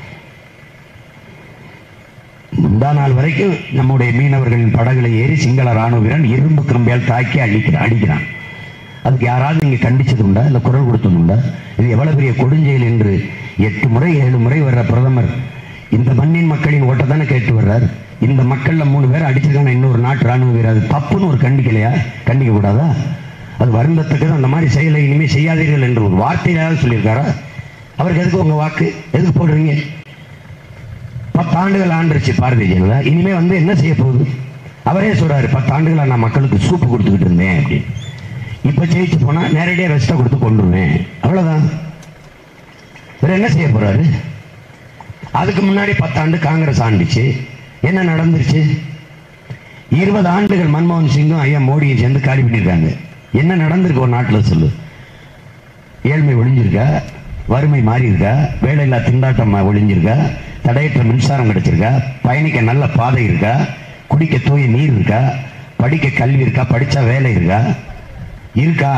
முந்தா நாள் வரைக்கும் நம்முடைய மீனவர்களின் படகுல ஏறி சிங்கள ராணுவ வீரன் இரும்பு கம்பியால் தாக்கி அழிக்கிறான் அடிக்கிறான் அதுக்கு யாராவது இங்க கண்டிச்சது உண்டா இல்ல குரல் கொடுத்தது உண்டா இது எவ்வளவு பெரிய கொடுஞ்செயல் என்று எட்டு முறை ஏழு முறை வர்ற பிரதமர் இந்த மண்ணின் மக்களின் ஓட்டை தானே கேட்டு வர்றார் இந்த மக்கள்ல மூணு பேர் அடிச்சிருக்காங்க இன்னொரு நாட்டு ராணுவ வீரர் அது தப்புன்னு ஒரு கண்டிக்கலையா கண்டிக்க கூடாதா அது வருந்தத்தக்கது அந்த மாதிரி செயலை இனிமே செய்யாதீர்கள் என்று ஒரு வார்த்தையிலாவது சொல்லியிருக்காரா அவருக்கு எதுக்கு உங்க வாக்கு எதுக்கு போடுறீங்க பத்தாண்டுகள் ஆண்டுருச்சு பாரதிய ஜனதா இனிமே வந்து என்ன செய்ய போகுது அவரே சொல்றாரு பத்தாண்டுகளா நான் மக்களுக்கு சூப்பு கொடுத்துக்கிட்டு இருந்தேன் அப்படின்னு இப்ப ஜெயிச்சு போனா நேரடியா ரெஸ்ட்டை கொடுத்து கொண்டுருவேன் அவ்வளவுதான் வேற என்ன செய்ய போறாரு அதுக்கு முன்னாடி பத்தாண்டு காங்கிரஸ் ஆண்டுச்சு என்ன நடந்துருச்சு இருபது ஆண்டுகள் மன்மோகன் சிங்கும் ஐயா மோடியும் சேர்ந்து காலி பண்ணியிருக்காங்க என்ன நடந்திருக்கு ஒரு நாட்டில் சொல்லு ஏழ்மை ஒழிஞ்சிருக்கா வறுமை மாறி இருக்கா வேலையில்லா திண்டாட்டம் ஒழிஞ்சிருக்கா தடையற்ற மின்சாரம் கிடைச்சிருக்கா பயணிக்க நல்ல பாதை இருக்கா குடிக்க தூய நீர் இருக்கா படிக்க கல்வி இருக்கா படிச்சா வேலை இருக்கா இருக்கா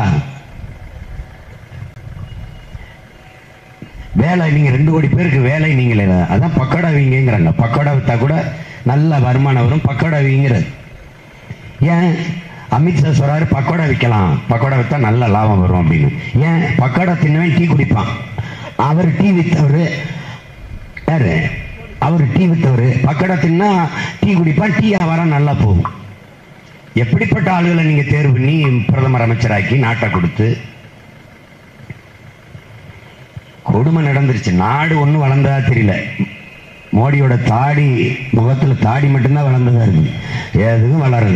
வேலை நீங்க ரெண்டு கோடி பேருக்கு வேலை நீங்களே அதான் பக்கோடா வீங்கிறாங்க பக்கோடா வித்தா கூட நல்ல வருமானம் வரும் பக்கோடா வீங்கிறது ஏன் அமித்ஷா சொல்றாரு பக்கோடா விற்கலாம் பக்கோடா வித்தா நல்ல லாபம் வரும் அப்படின்னு ஏன் பக்கோடா தின்னவன் டீ குடிப்பான் அவர் டீ வித்தவர் யாரு அவர் டீ வித்தவர் பக்கோடா தின்னா டீ குடிப்பான் டீ வியாபாரம் நல்லா போகும் எப்படிப்பட்ட ஆளுகளை நீங்க தேர்வு பண்ணி பிரதமர் அமைச்சராக்கி நாட்டை கொடுத்து கொடுமை நடந்துருச்சு நாடு ஒன்றும் வளர்ந்ததா தெரியல மோடியோட தாடி முகத்துல தாடி மட்டும்தான் வளர்ந்ததா இருக்கு எதுவும் வளரல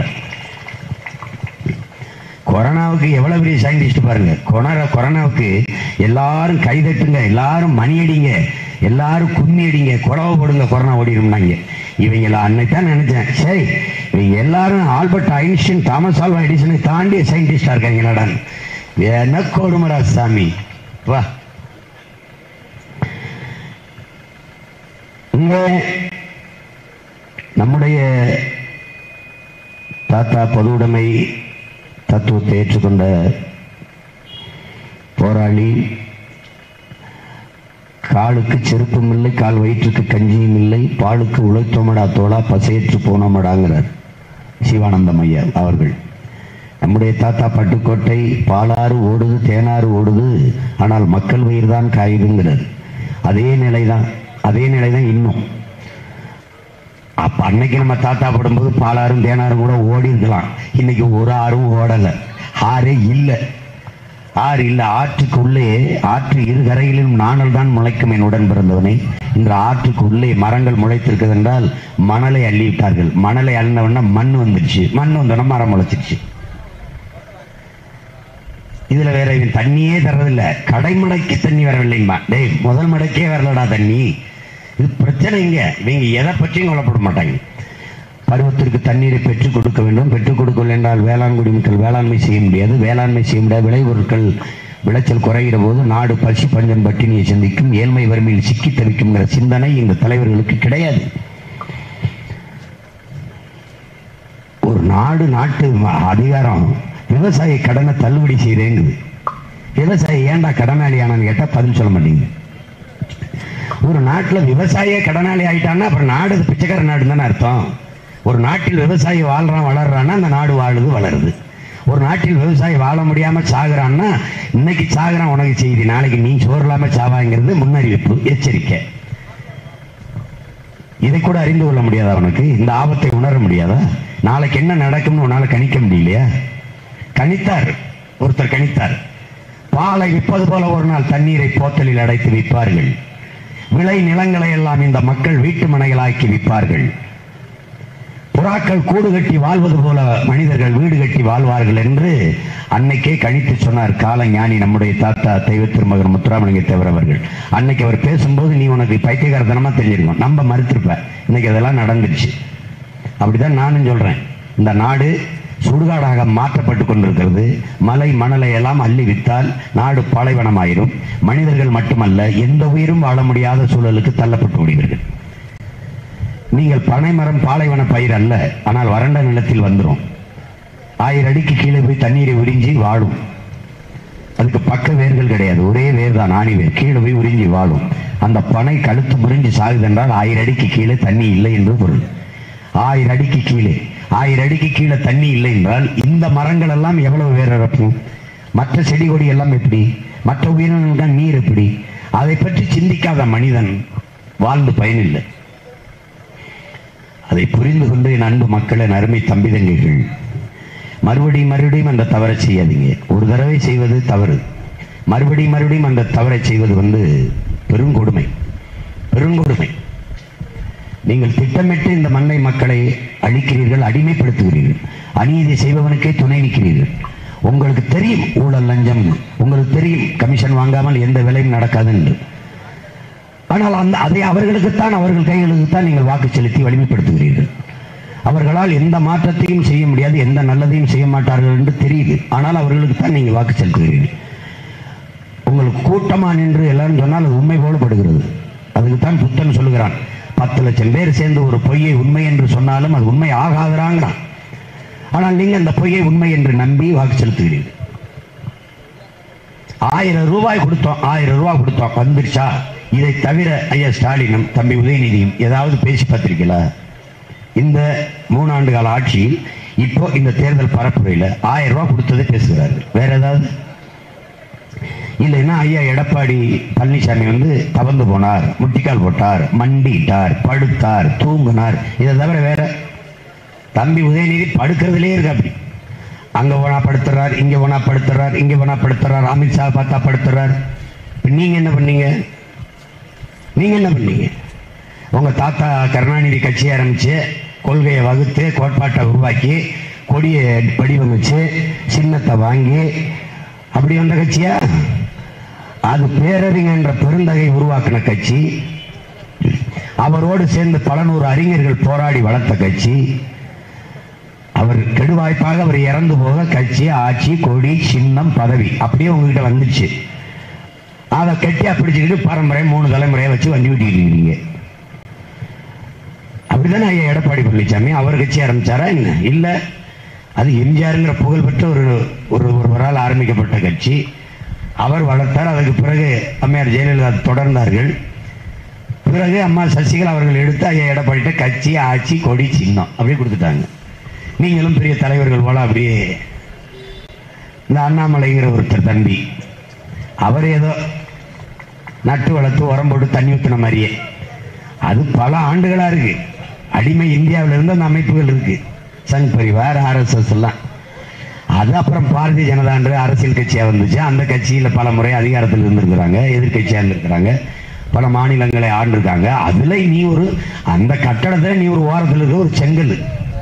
கொரோனாவுக்கு எவ்வளவு பெரிய சயின்டிஸ்ட் பாருங்க கொரோனா கொரோனாவுக்கு எல்லாரும் கைதட்டுங்க எல்லாரும் மணி அடிங்க எல்லாரும் கும்மி அடிங்க குழவை போடுங்க கொரோனா ஓடிடும்னாங்க இவங்கள அன்னைக்கு தான் நினைச்சேன் சரி இவங்க எல்லாரும் ஆல்பர்ட் ஐன்ஸ்டைன் தாமஸ் ஆல்வா எடிசனை தாண்டி சயின்டிஸ்டா இருக்காங்களாடா என்ன கொடுமடா சாமி வா இங்க நம்முடைய தாத்தா பொதுவுடைமை தத்துவத்தை ஏற்றுக்கொண்ட போராளி காலுக்கு செருப்பும் இல்லை கால் வயிற்றுக்கு கஞ்சியும் இல்லை பாலுக்கு உழைத்தோமடா தோளா பசையற்று போனோமடாங்கிறார் சிவானந்தம் ஐயா அவர்கள் நம்முடைய தாத்தா பட்டுக்கோட்டை பாலாறு ஓடுது தேனாறு ஓடுது ஆனால் மக்கள் வயிறு தான் காயுதுங்கிறார் அதே நிலைதான் அதே நிலைதான் இன்னும் அப்ப அன்னைக்கு நம்ம தாத்தா படும்போது பாலாறும் தேனாரும் கூட ஓடி இருக்கலாம் இன்னைக்கு ஒரு ஆறும் ஓடல ஆறே இல்லை ஆறு இல்லை ஆற்றுக்கு உள்ளே ஆற்று இரு கரையிலும் நாணல் தான் முளைக்கும் என் உடன் பிறந்தவனே இந்த ஆற்றுக்கு உள்ளே மரங்கள் முளைத்திருக்கிறது என்றால் மணலை அள்ளி விட்டார்கள் மணலை அள்ளினவன மண் வந்துடுச்சு மண் வந்தோடனே மரம் முளைச்சிருச்சு இதுல வேற இவன் தண்ணியே தர்றதில்ல கடைமடைக்கு தண்ணி வரவில்லைம்மா டேய் முதல் மடைக்கே வரலடா தண்ணி இது பிரச்சனை இங்க இவங்க எதை பற்றியும் கவலைப்பட மாட்டாங்க பருவத்திற்கு தண்ணீரை பெற்றுக் கொடுக்க வேண்டும் பெற்றுக் கொடுக்கவில்லை என்றால் வேளாண் குடிமக்கள் வேளாண்மை செய்ய முடியாது வேளாண்மை செய்ய முடியாது விளைபொருட்கள் விளைச்சல் குறைகிற போது நாடு பசி பஞ்சம் பட்டினியை சந்திக்கும் ஏழ்மை வறுமையில் சிக்கி தவிக்கும்ங்கிற சிந்தனை இந்த தலைவர்களுக்கு கிடையாது நாடு நாட்டு ம- அதிகாரம் விவசாய கடனை தள்ளுபடி செய்கிறேங்குது விவசாயி ஏன்டா கடனாளி ஆனான்னு கேட்டால் பதில் சொல்ல மாட்டேங்குது ஒரு நாட்டில் விவசாய கடனாளி ஆயிட்டான்னா அப்புறம் நாடு அது பிச்சைக்கார நாடு தானே அர்த்தம் ஒரு நாட்டில் விவசாயி வாழ்றான் வளர்றான்னா அந்த நாடு வாழுது வளருது ஒரு நாட்டில் விவசாயி வாழ முடியாம சாகுறான்னா இன்னைக்கு சாகுறான் உனக்கு செய்தி நாளைக்கு நீ சோறு இல்லாம சாவாங்கிறது முன்னறிவிப்பு எச்சரிக்கை இதை கூட அறிந்து கொள்ள முடியாதா அவனுக்கு இந்த ஆபத்தை உணர முடியாதா நாளைக்கு என்ன நடக்கும்னு உன்னால கணிக்க முடியலையா கணித்தார் ஒருத்தர் கணித்தார் பாலை விற்பது போல ஒரு நாள் தண்ணீரை போத்தலில் அடைத்து விற்பார்கள் விளை நிலங்களை எல்லாம் இந்த மக்கள் வீட்டு மனைகளாக்கி விற்பார்கள் புறாக்கள் கூடு கட்டி வாழ்வது போல மனிதர்கள் வீடு கட்டி வாழ்வார்கள் என்று அன்னைக்கே கணித்து சொன்னார் கால ஞானி நம்முடைய தாத்தா தெய்வ திருமகன் முத்துராமலிங்க தேவர் அவர்கள் அன்னைக்கு அவர் பேசும்போது நீ உனக்கு பைத்தியகாரத்தனமா தெரிஞ்சிருக்கும் நம்ம மறுத்திருப்ப இன்னைக்கு அதெல்லாம் நடந்துருச்சு அப்படிதான் நானும் சொல்றேன் இந்த நாடு சுடுகாடாக மாற்றப்பட்டு கொண்டிருக்கிறது மலை மணலை எல்லாம் அள்ளி வித்தால் நாடு பாலைவனமாயிரும் மனிதர்கள் மட்டுமல்ல எந்த உயிரும் வாழ முடியாத சூழலுக்கு தள்ளப்பட்டு விடுவீர்கள் நீங்கள் பனைமரம் பாலைவன பயிர் அல்ல ஆனால் வறண்ட நிலத்தில் வந்துரும் ஆயிரம் அடிக்கு கீழே போய் தண்ணீரை உறிஞ்சி வாழும் அதுக்கு பக்க வேர்கள் கிடையாது ஒரே வேர் தான் ஆணி வேர் கீழே போய் உறிஞ்சி வாழும் அந்த பனை கழுத்து முறிஞ்சு சாகுதென்றால் ஆயிரம் அடிக்கு கீழே தண்ணி இல்லை என்று பொருள் ஆயிரம் அடிக்கு கீழே ஆயிரம் அடிக்கு கீழே தண்ணி இல்லை என்றால் இந்த மரங்கள் எல்லாம் எவ்வளவு வேர் இறக்கும் மற்ற செடி கொடி எல்லாம் எப்படி மற்ற உயிரினங்கள் நீர் எப்படி அதை பற்றி சிந்திக்காத மனிதன் வாழ்ந்து பயனில்லை அதை புரிந்து கொண்டு என் அன்பு மக்கள் என் அருமை தம்பி தங்கைகள் மறுபடியும் மறுபடியும் அந்த தவறை செய்யாதீங்க ஒரு தடவை செய்வது தவறு மறுபடியும் மறுபடியும் அந்த தவறை செய்வது வந்து பெருங்கொடுமை பெருங்கொடுமை நீங்கள் திட்டமிட்டு இந்த மண்ணை மக்களை அழிக்கிறீர்கள் அடிமைப்படுத்துகிறீர்கள் அநீதி செய்பவனுக்கே துணை நிற்கிறீர்கள் உங்களுக்கு தெரியும் ஊழல் லஞ்சம் உங்களுக்கு தெரியும் கமிஷன் வாங்காமல் எந்த வேலையும் நடக்காது என்று ஆனால் அந்த அதை அவர்களுக்குத்தான் அவர்கள் கைகளுக்குத்தான் நீங்கள் வாக்கு செலுத்தி வலிமைப்படுத்துகிறீர்கள் அவர்களால் எந்த மாற்றத்தையும் செய்ய முடியாது எந்த நல்லதையும் செய்ய மாட்டார்கள் என்று தெரியுது ஆனால் அவர்களுக்கு தான் நீங்கள் வாக்கு செலுத்துகிறீர்கள் உங்களுக்கு கூட்டமா நின்று எல்லாரும் சொன்னால் அது உண்மை போலப்படுகிறது அதுக்கு தான் புத்தன் சொல்லுகிறான் பத்து லட்சம் பேர் சேர்ந்து ஒரு பொய்யை உண்மை என்று சொன்னாலும் அது உண்மை ஆகாதுறாங்கிறான் ஆனால் நீங்கள் அந்த பொய்யை உண்மை என்று நம்பி வாக்கு செலுத்துகிறீர்கள் ஆயிரம் ரூபாய் கொடுத்தோம் ஆயிரம் ரூபாய் கொடுத்தோம் வந்துருச்சா இதை தவிர ஐயா ஸ்டாலினும் தம்பி உதயநிதியும் ஏதாவது பேசி பார்த்திருக்கீங்களா இந்த மூணாண்டு கால ஆட்சியில் இப்போ இந்த தேர்தல் பரப்புரையில் ஆயிரம் ரூபாய் கொடுத்ததை பேசுகிறார்கள் வேற ஏதாவது இல்லைன்னா ஐயா எடப்பாடி பழனிசாமி வந்து தவந்து போனார் முட்டிக்கால் போட்டார் மண்டிட்டார் படுத்தார் தூங்கினார் இதை தவிர வேற தம்பி உதயநிதி படுக்கிறதுலே இருக்கு அப்படி அங்க போனா படுத்துறார் இங்க போனா படுத்துறார் இங்க போனா படுத்துறார் அமித்ஷா பார்த்தா படுத்துறார் இப்ப நீங்க என்ன பண்ணீங்க நீங்க என்ன பண்ணீங்க உங்க தாத்தா கருணாநிதி கட்சி ஆரம்பிச்சு கொள்கையை வகுத்து கோட்பாட்டை உருவாக்கி கொடியை வடிவமைச்சு சின்னத்தை வாங்கி அப்படி வந்த கட்சியா அது பேரறிஞர் என்ற பெருந்தகை உருவாக்கின கட்சி அவரோடு சேர்ந்து பல நூறு அறிஞர்கள் போராடி வளர்த்த கட்சி அவர் கெடுவாய்ப்பாக அவர் இறந்து போக கட்சி ஆட்சி கொடி சின்னம் பதவி அப்படியே உங்ககிட்ட வந்துச்சு அதை கட்டியா பிடிச்சுக்கிட்டு பாரம்பரியம் மூணு தலைமுறையை வச்சு வண்டி விட்டிட்டு இருக்கீங்க அப்படிதானே ஐயா எடப்பாடி பழனிசாமி அவர் கட்சி ஆரம்பிச்சாரா என்ன இல்ல அது எம்ஜிஆருங்கிற புகழ்பெற்ற ஒரு ஒரு ஒருவரால் ஆரம்பிக்கப்பட்ட கட்சி அவர் வளர்த்தார் அதுக்கு பிறகு அம்மையார் ஜெயலலிதா தொடர்ந்தார்கள் பிறகு அம்மா சசிகலா அவர்கள் எடுத்து ஐயா எடப்பாடிட்ட கட்சி ஆட்சி கொடி சின்னம் அப்படியே கொடுத்துட்டாங்க நீங்களும் பெரிய தலைவர்கள் போல அப்படியே இந்த அண்ணாமலைங்கிற ஒருத்தர் தம்பி அவர் ஏதோ நட்டு வளர்த்து உரம் போட்டு தண்ணி ஊற்றின மாதிரியே அது பல ஆண்டுகளா இருக்கு அடிமை இந்தியாவில் இருந்து அந்த அமைப்புகள் இருக்கு சங் பரிவார் ஆர்எஸ்எஸ் எல்லாம் அது அப்புறம் பாரதிய ஜனதான்ற அரசியல் கட்சியா வந்துச்சு அந்த கட்சியில பல முறை அதிகாரத்தில் இருந்திருக்கிறாங்க எதிர்கட்சியா இருந்திருக்கிறாங்க பல மாநிலங்களை ஆண்டிருக்காங்க அதுல நீ ஒரு அந்த கட்டடத்துல நீ ஒரு ஓரத்தில் இருக்க ஒரு செங்கல்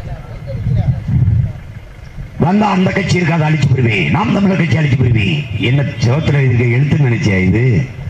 வந்தா அந்த கட்சி இருக்கு அதை அழிச்சு போடுவேன் நாம் தமிழர் கட்சி அழிச்சு போடுவேன் என்ன சிவத்துல இருக்க எழுத்து நினைச்சியா இது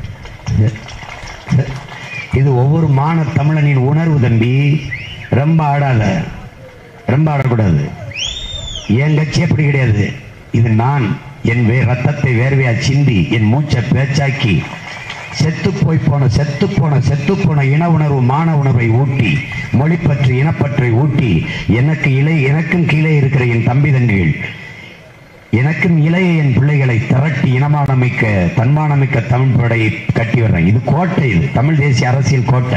இது ஒவ்வொரு மான தமிழனின் உணர்வு தம்பி ரொம்ப ஆடாத ரொம்ப ஆடக்கூடாது என் கட்சி அப்படி கிடையாது இது நான் என் வே ரத்தத்தை வேர்வையா சிந்தி என் மூச்சை பேச்சாக்கி செத்து போய் போன செத்து போன செத்து போன இன உணர்வு மான உணர்வை ஊட்டி மொழிப்பற்று இனப்பற்றை ஊட்டி எனக்கு இலை எனக்கும் கீழே இருக்கிற என் தம்பி தங்கைகள் எனக்கும் இளைய என் பிள்ளைகளை திரட்டி இனமானமிக்க தன்மானமிக்க தமிழ் படையை கட்டி வர்றேன் இது கோட்டை இது தமிழ் தேசிய அரசியல் கோட்டை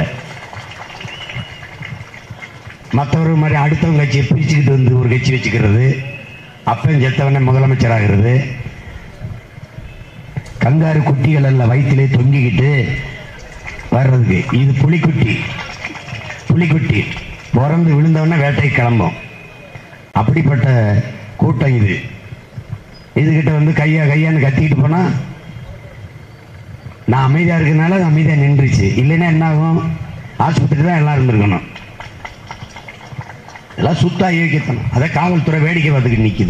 மற்றவர்கள் மாதிரி அடுத்தவங்க கட்சியை பிரிச்சுக்கிட்டு வந்து ஒரு கட்சி வச்சுக்கிறது அப்பன் செத்தவனே முதலமைச்சராகிறது கங்காரு குட்டிகள் எல்லாம் வயிற்றிலே தொங்கிக்கிட்டு வர்றதுக்கு இது புலிக்குட்டி புலிக்குட்டி பிறந்து விழுந்தவொடனே வேட்டை கிளம்பும் அப்படிப்பட்ட கூட்டம் இது இதுகிட்ட வந்து கையா கையான்னு கத்திக்கிட்டு போனா நான் அமைதியா இருக்கனால அது அமைதியா நின்றுச்சு இல்லைன்னா என்ன ஆகும் ஆஸ்பத்திரி தான் எல்லாம் இருந்திருக்கணும் எல்லாம் சுத்தா இயக்கத்தனம் அதை காவல்துறை வேடிக்கை பார்த்துக்கிட்டு நிக்குது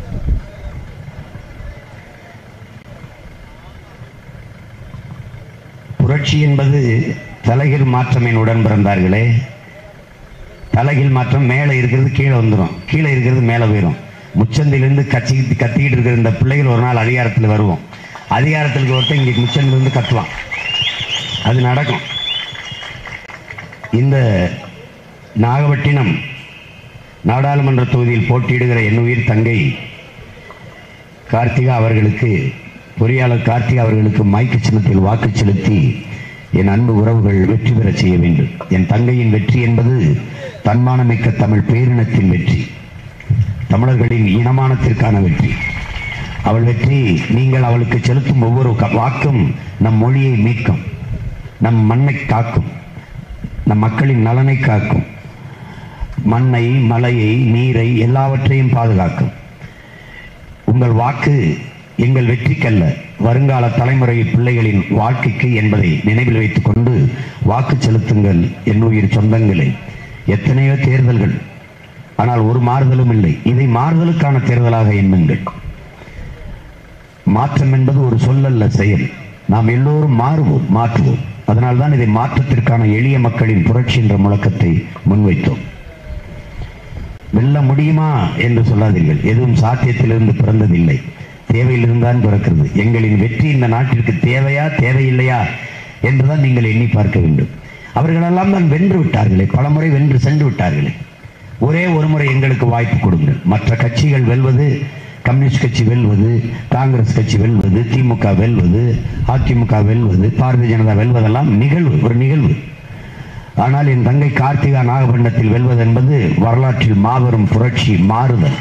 புரட்சி என்பது தலைகீழ் மாற்றமின் உடன் பிறந்தார்களே தலைகீழ் மாற்றம் மேலே இருக்கிறது கீழே வந்துடும் கீழே இருக்கிறது மேலே போயிடும் முச்சந்திலிருந்து கச்சி கத்திக்கிட்டு இருக்கிற இந்த பிள்ளைகள் ஒரு நாள் அதிகாரத்தில் வருவோம் அதிகாரத்தில் ஒருத்தன் இங்கே முச்சந்திலிருந்து கத்துவான் அது நடக்கும் இந்த நாகப்பட்டினம் நாடாளுமன்ற தொகுதியில் போட்டியிடுகிற என் உயிர் தங்கை கார்த்திகா அவர்களுக்கு பொறியாளர் கார்த்திகா அவர்களுக்கு மைக்கு சின்னத்தில் வாக்கு செலுத்தி என் அன்பு உறவுகள் வெற்றி பெறச் செய்ய வேண்டும் என் தங்கையின் வெற்றி என்பது தன்மானமிக்க தமிழ் பேரினத்தின் வெற்றி தமிழர்களின் இனமானத்திற்கான வெற்றி அவள் வெற்றி நீங்கள் அவளுக்கு செலுத்தும் ஒவ்வொரு க- வாக்கும் நம் மொழியை மீட்கும் நம் மண்ணை காக்கும் நம் மக்களின் நலனை காக்கும் மண்ணை மலையை நீரை எல்லாவற்றையும் பாதுகாக்கும் உங்கள் வாக்கு எங்கள் வெற்றிக்கல்ல வருங்கால தலைமுறை பிள்ளைகளின் வாழ்க்கைக்கு என்பதை நினைவில் வைத்துக் கொண்டு வாக்கு செலுத்துங்கள் என் உயிர் சொந்தங்களே எத்தனையோ தேர்தல்கள் ஆனால் ஒரு மாறுதலும் இல்லை இதை மாறுதலுக்கான தேர்தலாக எண்ணுங்கள் மாற்றம் என்பது ஒரு சொல்லல்ல செயல் நாம் எல்லோரும் மாறுவோம் மாற்றுவோம் அதனால்தான் இதை மாற்றத்திற்கான எளிய மக்களின் புரட்சி என்ற முழக்கத்தை முன்வைத்தோம் வெல்ல முடியுமா என்று சொல்லாதீர்கள் எதுவும் சாத்தியத்திலிருந்து பிறந்ததில்லை தேவையிலிருந்தான் பிறக்கிறது எங்களின் வெற்றி இந்த நாட்டிற்கு தேவையா தேவையில்லையா என்றுதான் நீங்கள் எண்ணி பார்க்க வேண்டும் அவர்களெல்லாம் தான் வென்று விட்டார்களே பலமுறை வென்று சென்று விட்டார்களே ஒரே ஒரு முறை எங்களுக்கு வாய்ப்பு கொடுங்கள் மற்ற கட்சிகள் வெல்வது கம்யூனிஸ்ட் கட்சி வெல்வது காங்கிரஸ் கட்சி வெல்வது திமுக வெல்வது அதிமுக வெல்வது பாரதிய ஜனதா வெல்வதெல்லாம் நிகழ்வு ஒரு நிகழ்வு ஆனால் என் தங்கை கார்த்திகா நாகப்பட்டினத்தில் வெல்வது என்பது வரலாற்றில் மாபெரும் புரட்சி மாறுதல்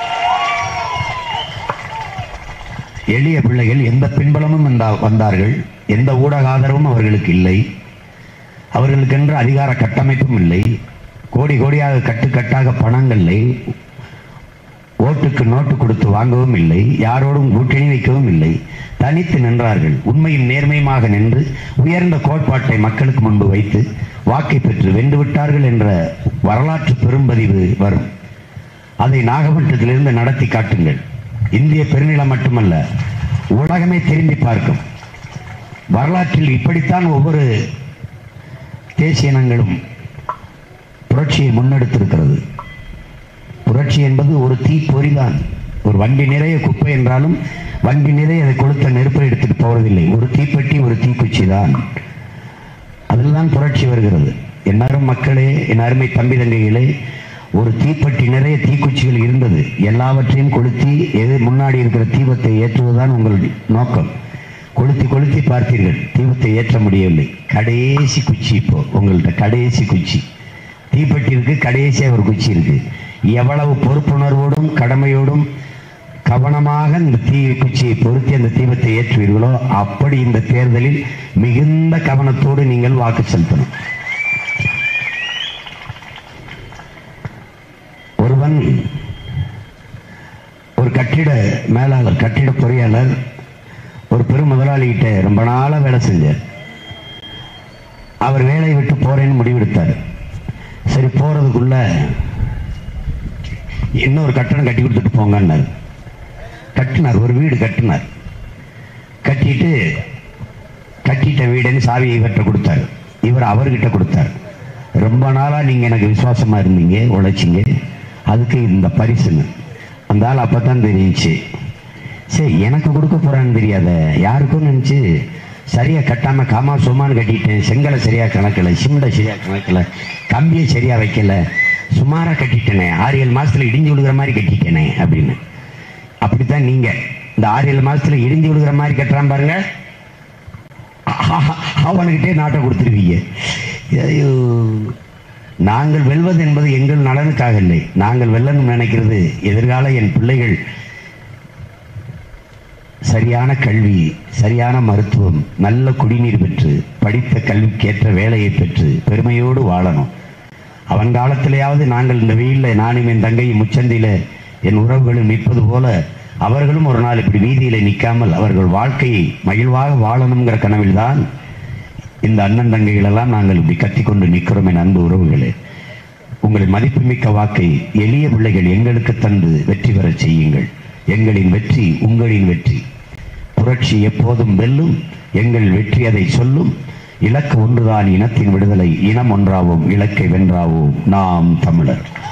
எளிய பிள்ளைகள் எந்த பின்பலமும் வந்தா- வந்தார்கள் எந்த ஊடக ஆதரவும் அவர்களுக்கு இல்லை அவர்களுக்கென்று அதிகார கட்டமைப்பும் இல்லை கோடி கோடியாக கட்டுக்கட்டாக பணங்கள் இல்லை ஓட்டுக்கு நோட்டு கொடுத்து வாங்கவும் இல்லை யாரோடும் கூட்டணி வைக்கவும் இல்லை தனித்து நின்றார்கள் உண்மையும் நேர்மையுமாக நின்று உயர்ந்த கோட்பாட்டை மக்களுக்கு முன்பு வைத்து வாக்கை பெற்று வென்று விட்டார்கள் என்ற வரலாற்று பெரும்பதிவு வரும் அதை நாகப்பட்டினத்திலிருந்து நடத்தி காட்டுங்கள் இந்திய பெருநிலம் மட்டுமல்ல உலகமே திரும்பி பார்க்கும் வரலாற்றில் இப்படித்தான் ஒவ்வொரு தேசிய இனங்களும் புரட்சியை முன்னெடுத்திருக்கிறது புரட்சி என்பது ஒரு தீப்பொறிதான் ஒரு வண்டி நிறைய குப்பை என்றாலும் வண்டி நிறைய அதை கொளுத்த நெருப்பை எடுத்துட்டு போவதில்லை ஒரு தீப்பெட்டி ஒரு தீக்குச்சி தான் அதில் தான் புரட்சி வருகிறது என்னாரும் மக்களே என் அருமை தம்பி தங்கைகளே ஒரு தீப்பெட்டி நிறைய தீக்குச்சிகள் இருந்தது எல்லாவற்றையும் கொளுத்தி எது முன்னாடி இருக்கிற தீபத்தை ஏற்றுவதுதான் உங்களுடைய நோக்கம் கொளுத்தி கொளுத்தி பார்த்தீர்கள் தீபத்தை ஏற்ற முடியவில்லை கடைசி குச்சி இப்போ உங்கள்கிட்ட கடைசி குச்சி தீப்பெட்டி இருக்கு கடைசியாக ஒரு குச்சி இருக்கு எவ்வளவு பொறுப்புணர்வோடும் கடமையோடும் கவனமாக இந்த தீ குச்சியை பொருத்தி அந்த தீபத்தை ஏற்றுவீர்களோ அப்படி இந்த தேர்தலில் மிகுந்த கவனத்தோடு நீங்கள் வாக்கு செலுத்தணும் ஒருவன் ஒரு கட்டிட மேலாளர் கட்டிட பொறியாளர் ஒரு பெரும் முதலாளிகிட்ட ரொம்ப நாளா வேலை செஞ்சார் அவர் வேலையை விட்டு போறேன்னு முடிவெடுத்தார் சரி போறதுக்குள்ள இன்னொரு கட்டடம் கட்டி கொடுத்துட்டு போங்கன்னார் கட்டினார் ஒரு வீடு கட்டினார் கட்டிட்டு கட்டிட்ட வீடுன்னு சாவியை இவர்கிட்ட கொடுத்தாரு இவர் அவர்கிட்ட கொடுத்தார் ரொம்ப நாளா நீங்க எனக்கு விசுவாசமா இருந்தீங்க உழைச்சிங்க அதுக்கு இந்த பரிசுன்னு அந்த ஆள் அப்பதான் தெரிஞ்சுச்சு சரி எனக்கு கொடுக்க போறான்னு தெரியாத யாருக்கும் நினைச்சு சரியா கட்டாம காமா சும்மான்னு கட்டிட்டேன் செங்கலை சரியா கணக்கல சிமெண்ட சரியா கணக்கல கம்பியை சரியா வைக்கல சுமாரா கட்டிட்டேனே ஆறு ஏழு மாசத்துல இடிஞ்சு விழுகிற மாதிரி கட்டிட்டேனே அப்படின்னு அப்படித்தான் நீங்க இந்த ஆறு ஏழு மாசத்துல இடிஞ்சு விழுகிற மாதிரி கட்டுறான் பாருங்க அவனுக்கிட்டே நாட்டை கொடுத்துருவீங்க ஐயோ நாங்கள் வெல்வது என்பது எங்கள் நலனுக்காக இல்லை நாங்கள் வெல்லணும் நினைக்கிறது எதிர்கால என் பிள்ளைகள் சரியான கல்வி சரியான மருத்துவம் நல்ல குடிநீர் பெற்று படித்த கல்விக்கேற்ற வேலையை பெற்று பெருமையோடு வாழணும் அவன் காலத்திலேயாவது நாங்கள் இந்த வெயிலில் நானும் என் தங்கையும் முச்சந்தில என் உறவுகளும் நிற்பது போல அவர்களும் ஒரு நாள் இப்படி வீதியில நிற்காமல் அவர்கள் வாழ்க்கையை மகிழ்வாக வாழணுங்கிற கனவில்தான் இந்த அண்ணன் தங்கைகள் எல்லாம் நாங்கள் இப்படி கத்திக்கொண்டு நிற்கிறோம் என் அன்பு உறவுகளே உங்களின் மதிப்புமிக்க வாக்கை எளிய பிள்ளைகள் எங்களுக்கு தந்து வெற்றி பெறச் செய்யுங்கள் எங்களின் வெற்றி உங்களின் வெற்றி புரட்சி எப்போதும் வெல்லும் எங்கள் வெற்றி அதை சொல்லும் இலக்கு ஒன்றுதான் இனத்தின் விடுதலை இனம் ஒன்றாவோம் இலக்கை வென்றாவோம் நாம் தமிழர்